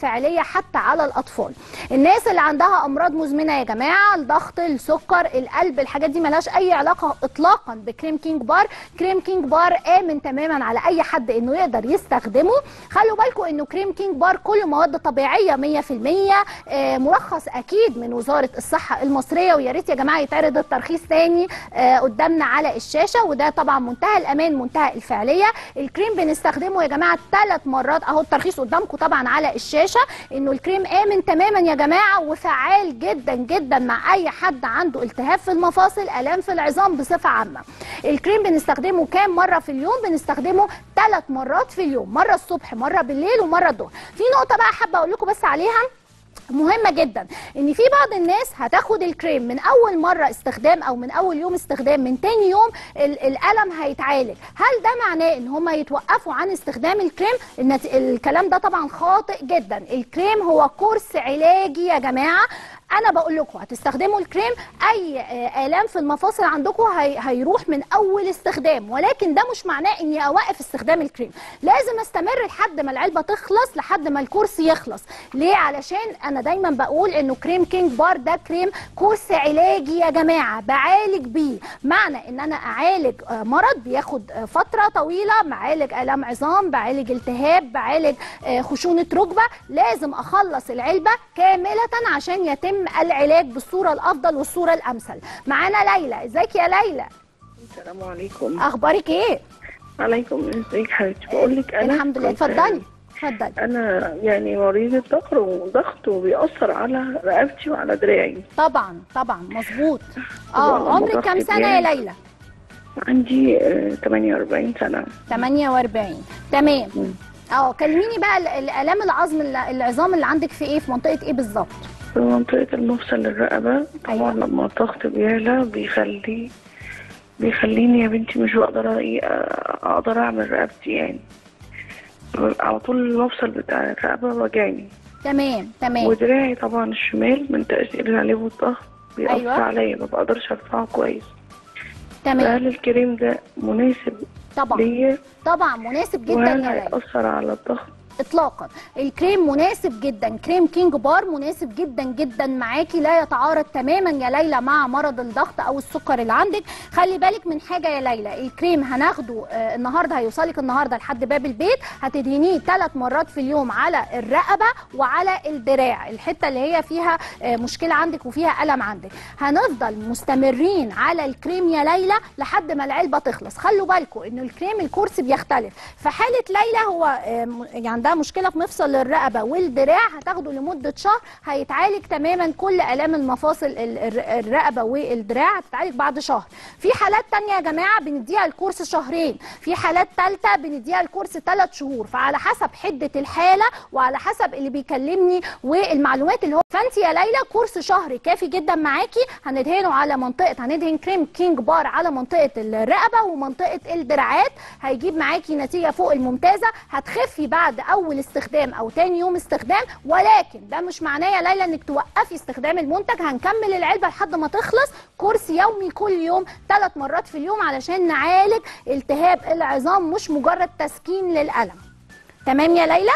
الفعاليه حتى على الاطفال الناس اللي عندها امراض مزمنه يا جماعه الضغط السكر القلب الحاجات دي ملهاش اي علاقه اطلاقا بكريم كينج بار كريم كينج بار امن تماما على اي حد انه يقدر يستخدمه خلوا بالكم انه كريم كينج بار كله مواد طبيعيه 100% آه، مرخص اكيد من وزاره الصحه المصريه ويا ريت يا جماعه يتعرض الترخيص تاني آه، قدامنا على الشاشه وده طبعا منتهى الامان منتهى الفعاليه الكريم بنستخدمه يا جماعه ثلاث مرات اهو الترخيص قدامكم طبعا على الشاشه انه الكريم امن تماما يا جماعه وفعال جدا جدا مع اي حد عنده التهاب في المفاصل الام في العظام بصفه عامه الكريم بنستخدمه كام مره في اليوم بنستخدمه ثلاث مرات في اليوم مره الصبح مره بالليل ومره الظهر في نقطه بقى حابه اقول لكم بس عليها مهمه جدا ان في بعض الناس هتاخد الكريم من اول مره استخدام او من اول يوم استخدام من تاني يوم ال- الالم هيتعالج هل ده معناه ان هم يتوقفوا عن استخدام الكريم النت... الكلام ده طبعا خاطئ جدا الكريم هو كورس علاجي يا جماعه انا بقول لكم هتستخدموا الكريم اي آه، الام في المفاصل عندكم هي... هيروح من اول استخدام ولكن ده مش معناه اني اوقف استخدام الكريم لازم استمر لحد ما العلبه تخلص لحد ما الكورس يخلص ليه علشان انا دايما بقول انه كريم كينج بار ده كريم كورس علاجي يا جماعه بعالج بيه معنى ان انا اعالج آه، مرض بياخد آه، فتره طويله بعالج الام عظام بعالج التهاب بعالج آه، خشونه ركبه لازم اخلص العلبه كامله عشان يتم العلاج بالصوره الافضل والصوره الامثل معانا ليلى ازيك يا ليلى السلام عليكم اخبارك ايه عليكم ازيك حبيبتي بقول لك انا الحمد لله كنت- اتفضلي اتفضلي انا يعني مريضة ضغط وضغط وبيأثر على رقبتي وعلى دراعي طبعا طبعا مظبوط طبعاً اه عمرك ضغط كام سنه يا جامد. ليلى عندي آه، 48 سنة 48 تمام اه كلميني بقى ال- الالام العظم العظام اللي عندك في ايه في منطقه ايه بالظبط في منطقة المفصل الرقبة طبعا أيوة. لما الضغط بيعلى بيخلي بيخليني يا بنتي مش بقدر ايه آه، اقدر اعمل رقبتي يعني على طول المفصل بتاع الرقبة وجعني تمام تمام ودراعي طبعا الشمال من تأثير العليه والضغط بيأثر أيوة. عليا ما بقدرش ارفعه كويس تمام فهل الكريم ده مناسب طبعا ليا طبعا مناسب جدا وهل يا ليلى هيأثر على الضغط اطلاقا الكريم مناسب جدا كريم كينج بار مناسب جدا جدا معاكي لا يتعارض تماما يا ليلى مع مرض الضغط او السكر اللي عندك خلي بالك من حاجه يا ليلى الكريم هناخده آه، النهارده هيوصلك النهارده لحد باب البيت هتدهنيه ثلاث مرات في اليوم على الرقبه وعلى الدراع الحته اللي هي فيها آه، مشكله عندك وفيها الم عندك هنفضل مستمرين على الكريم يا ليلى لحد ما العلبه تخلص خلوا بالكم انه الكريم الكورس بيختلف في حاله ليلى هو آه، م- يعني عندها مشكله في مفصل الرقبه والدراع هتاخده لمده شهر هيتعالج تماما كل الام المفاصل ال- الر- الرقبه والدراع هتتعالج بعد شهر في حالات تانية يا جماعه بنديها الكورس شهرين في حالات ثالثه بنديها الكورس ثلاث شهور فعلى حسب حده الحاله وعلى حسب اللي بيكلمني والمعلومات اللي هو فانت يا ليلى كورس شهر كافي جدا معاكي هندهنه على منطقه هندهن كريم كينج بار على منطقه الرقبه ومنطقه الدراعات هيجيب معاكي نتيجه فوق الممتازه هتخفي بعد اول استخدام او تاني يوم استخدام ولكن ده مش معناه يا ليلى انك توقفي استخدام المنتج هنكمل العلبه لحد ما تخلص كورس يومي كل يوم ثلاث مرات في اليوم علشان نعالج التهاب العظام مش مجرد تسكين للالم تمام يا ليلى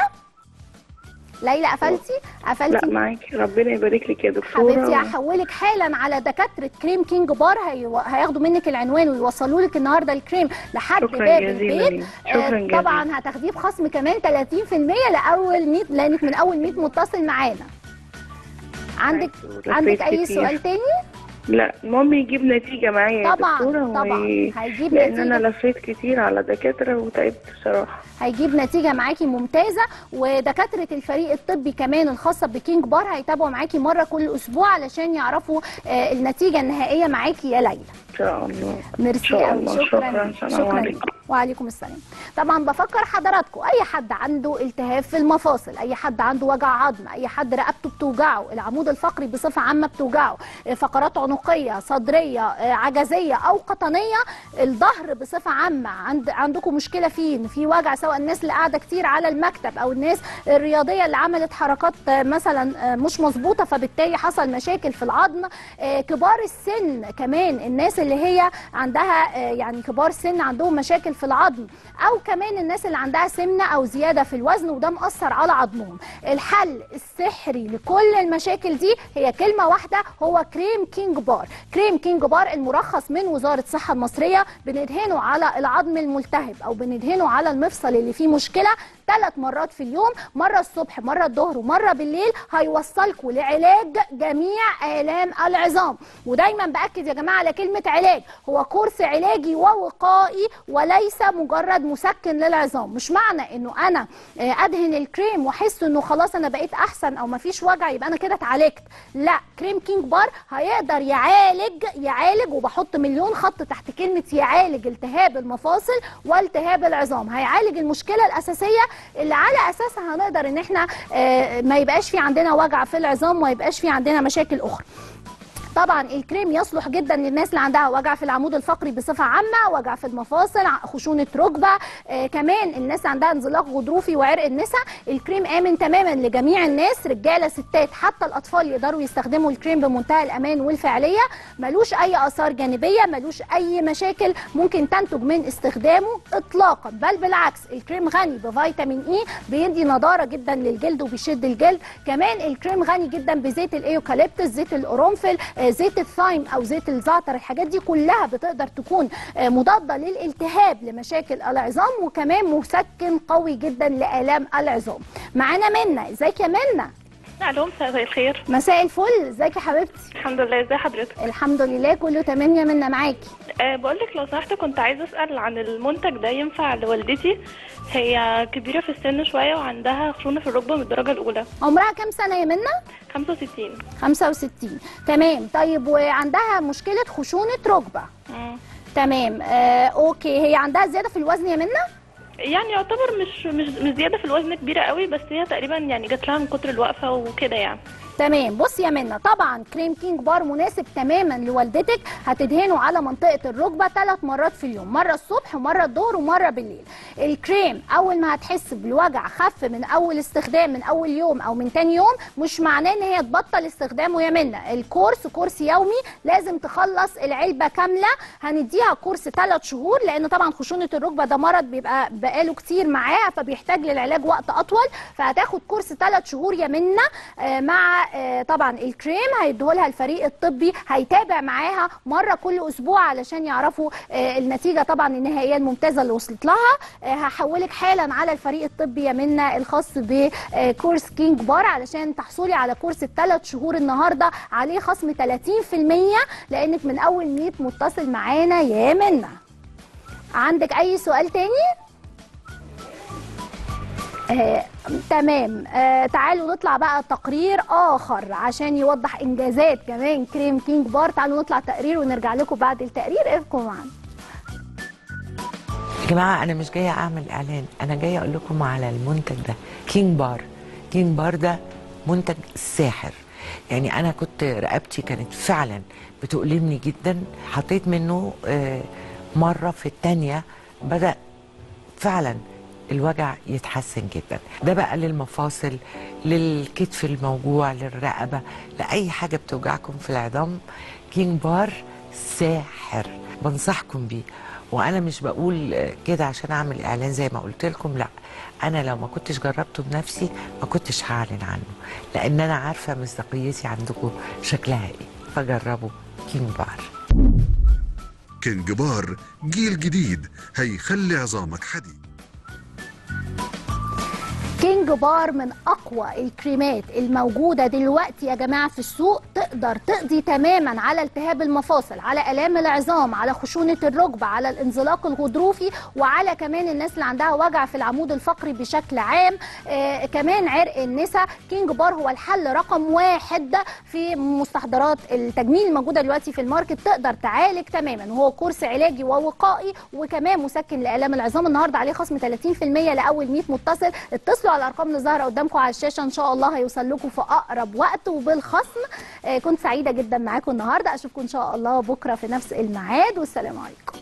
ليلى قفلتي لا قفلتي معاكي ربنا يبارك لك يا دكتورة حبيبتي هحولك حالا على دكاتره كريم كينج بار هي... هياخدوا منك العنوان ويوصلوا لك النهارده الكريم لحد شكراً باب جزيلاً البيت ليك. شكراً آه، جزيلاً. طبعا هتاخديه بخصم كمان 30% لاول 100 لانك من اول 100 متصل معانا عندك لفيت عندك اي كتير. سؤال تاني لا المهم يجيب نتيجة معايا يا طبعاً، دكتورة طبعاً. و- هيجيب لأن نتيجة. أنا لفيت كتير على دكاترة وتعبت بصراحة هيجيب نتيجه معاكي ممتازه ودكاتره الفريق الطبي كمان الخاصه بكينج بار هيتابعوا معاكي مره كل اسبوع علشان يعرفوا آه، النتيجه النهائيه معاكي يا ليلى إن شاء الله ميرسي إن شاء قوي الله. شكرا شكراً. سلام شكرا عليكم. وعليكم السلام طبعا بفكر حضراتكم اي حد عنده التهاب في المفاصل اي حد عنده وجع عظم اي حد رقبته بتوجعه العمود الفقري بصفه عامه بتوجعه آه، فقرات عنقيه صدريه آه، عجزيه او قطنيه الظهر بصفه عامه عند عندكم مشكله فيه ان في وجع سواء الناس اللي قاعده كتير على المكتب او الناس الرياضيه اللي عملت حركات آه، مثلا آه، مش مظبوطه فبالتالي حصل مشاكل في العظم آه، كبار السن كمان الناس اللي اللي هي عندها آه، يعني كبار سن عندهم مشاكل في العظم او كمان الناس اللي عندها سمنه او زياده في الوزن وده مأثر على عظمهم الحل السحري لكل المشاكل دي هي كلمه واحده هو كريم كينج بار كريم كينج بار المرخص من وزاره الصحه المصريه بندهنه على العظم الملتهب او بندهنه على المفصل اللي فيه مشكله ثلاث مرات في اليوم مره الصبح مره الظهر ومره بالليل هيوصلكم لعلاج جميع الام العظام ودايما باكد يا جماعه على كلمه علاج هو كورس علاجي ووقائي وليس مجرد مسكن للعظام مش معنى انه انا آه، ادهن الكريم واحس انه خلاص انا بقيت احسن او مفيش وجع يبقى انا كده اتعالجت لا كريم كينج بار هيقدر يعالج يعالج وبحط مليون خط تحت كلمه يعالج التهاب المفاصل والتهاب العظام هيعالج المشكله الاساسيه اللي على اساسها هنقدر ان احنا آه، ما يبقاش في عندنا وجع في العظام وما يبقاش في عندنا مشاكل اخرى طبعا الكريم يصلح جدا للناس اللي عندها وجع في العمود الفقري بصفه عامه وجع في المفاصل ع- خشونه ركبه آه كمان الناس اللي عندها انزلاق غضروفي وعرق النساء الكريم امن تماما لجميع الناس رجاله ستات حتى الاطفال يقدروا يستخدموا الكريم بمنتهى الامان والفعاليه ملوش اي اثار جانبيه ملوش اي مشاكل ممكن تنتج من استخدامه اطلاقا بل بالعكس الكريم غني بفيتامين اي بيدي نضاره جدا للجلد وبيشد الجلد كمان الكريم غني جدا بزيت الايوكاليبتس زيت القرنفل آه، زيت الثايم او زيت الزعتر الحاجات دي كلها بتقدر تكون آه، مضاده للالتهاب لمشاكل العظام وكمان مسكن قوي جدا لالام العظام معانا منى ازيك يا منى الو مساء الخير مساء الفل ازيك يا حبيبتي الحمد لله ازي حضرتك الحمد لله كله تمام يا منى معاكي أه بقول لك لو سمحت كنت عايزه اسال عن المنتج ده ينفع لوالدتي هي كبيره في السن شويه وعندها خشونه في الركبه من الدرجه الاولى عمرها كام سنه يا منى 65 65 تمام طيب وعندها مشكله خشونه ركبه مم. تمام آه اوكي هي عندها زياده في الوزن يا منى يعني يعتبر مش مش مش زياده في الوزن كبيره قوي بس هي تقريبا يعني جات لها من كتر الوقفه وكده يعني تمام بص يا منى طبعا كريم كينج بار مناسب تماما لوالدتك هتدهنه على منطقه الركبه ثلاث مرات في اليوم مره الصبح ومره الظهر ومره بالليل الكريم اول ما هتحس بالوجع خف من اول استخدام من اول يوم او من تاني يوم مش معناه ان هي تبطل استخدامه يا منى الكورس كورس يومي لازم تخلص العلبه كامله هنديها كورس ثلاث شهور لان طبعا خشونه الركبه ده مرض بيبقى بقاله كتير معاها فبيحتاج للعلاج وقت اطول فهتاخد كورس ثلاث شهور يا منى آه، مع آه، طبعا الكريم هيديهولها الفريق الطبي هيتابع معاها مره كل اسبوع علشان يعرفوا آه، النتيجه طبعا النهائيه الممتازه اللي وصلت لها آه، هحولك حالا على الفريق الطبي يا منى الخاص بكورس كينج بار علشان تحصلي على كورس الثلاث شهور النهارده عليه خصم 30% لانك من اول 100 متصل معانا يا منى عندك اي سؤال تاني آه، تمام آه، تعالوا نطلع بقى تقرير اخر عشان يوضح انجازات كمان كريم كينج بار تعالوا نطلع تقرير ونرجع لكم بعد التقرير ابقوا معانا يا جماعه انا مش جايه اعمل اعلان انا جايه اقول لكم على المنتج ده كينج بار كينج بار ده منتج ساحر يعني انا كنت رقبتي كانت فعلا بتؤلمني جدا حطيت منه آه، مره في الثانيه بدا فعلا الوجع يتحسن جدا ده بقى للمفاصل للكتف الموجوع للرقبه لاي حاجه بتوجعكم في العظام كينج بار ساحر بنصحكم بيه وانا مش بقول آه، كده عشان اعمل اعلان زي ما قلت لكم لا انا لو ما كنتش جربته بنفسي ما كنتش هعلن عنه لان انا عارفه مصداقيتي عندكم شكلها ايه فجربوا كينج بار كينج بار جيل جديد هيخلي عظامك حديد كينج بار من اقوى الكريمات الموجوده دلوقتي يا جماعه في السوق تقدر تقضي تماما على التهاب المفاصل على الام العظام على خشونه الركبه على الانزلاق الغضروفي وعلى كمان الناس اللي عندها وجع في العمود الفقري بشكل عام آه كمان عرق النساء كينج بار هو الحل رقم واحد في مستحضرات التجميل الموجوده دلوقتي في الماركت تقدر تعالج تماما وهو كورس علاجي ووقائي وكمان مسكن لالام العظام النهارده عليه خصم 30% لاول 100 متصل اتصلوا على الارقام اللي ظاهره قدامكم على الشاشه ان شاء الله هيوصل لكم في اقرب وقت وبالخصم آه كنت سعيده جدا معاكم النهارده اشوفكم ان شاء الله بكره في نفس الميعاد والسلام عليكم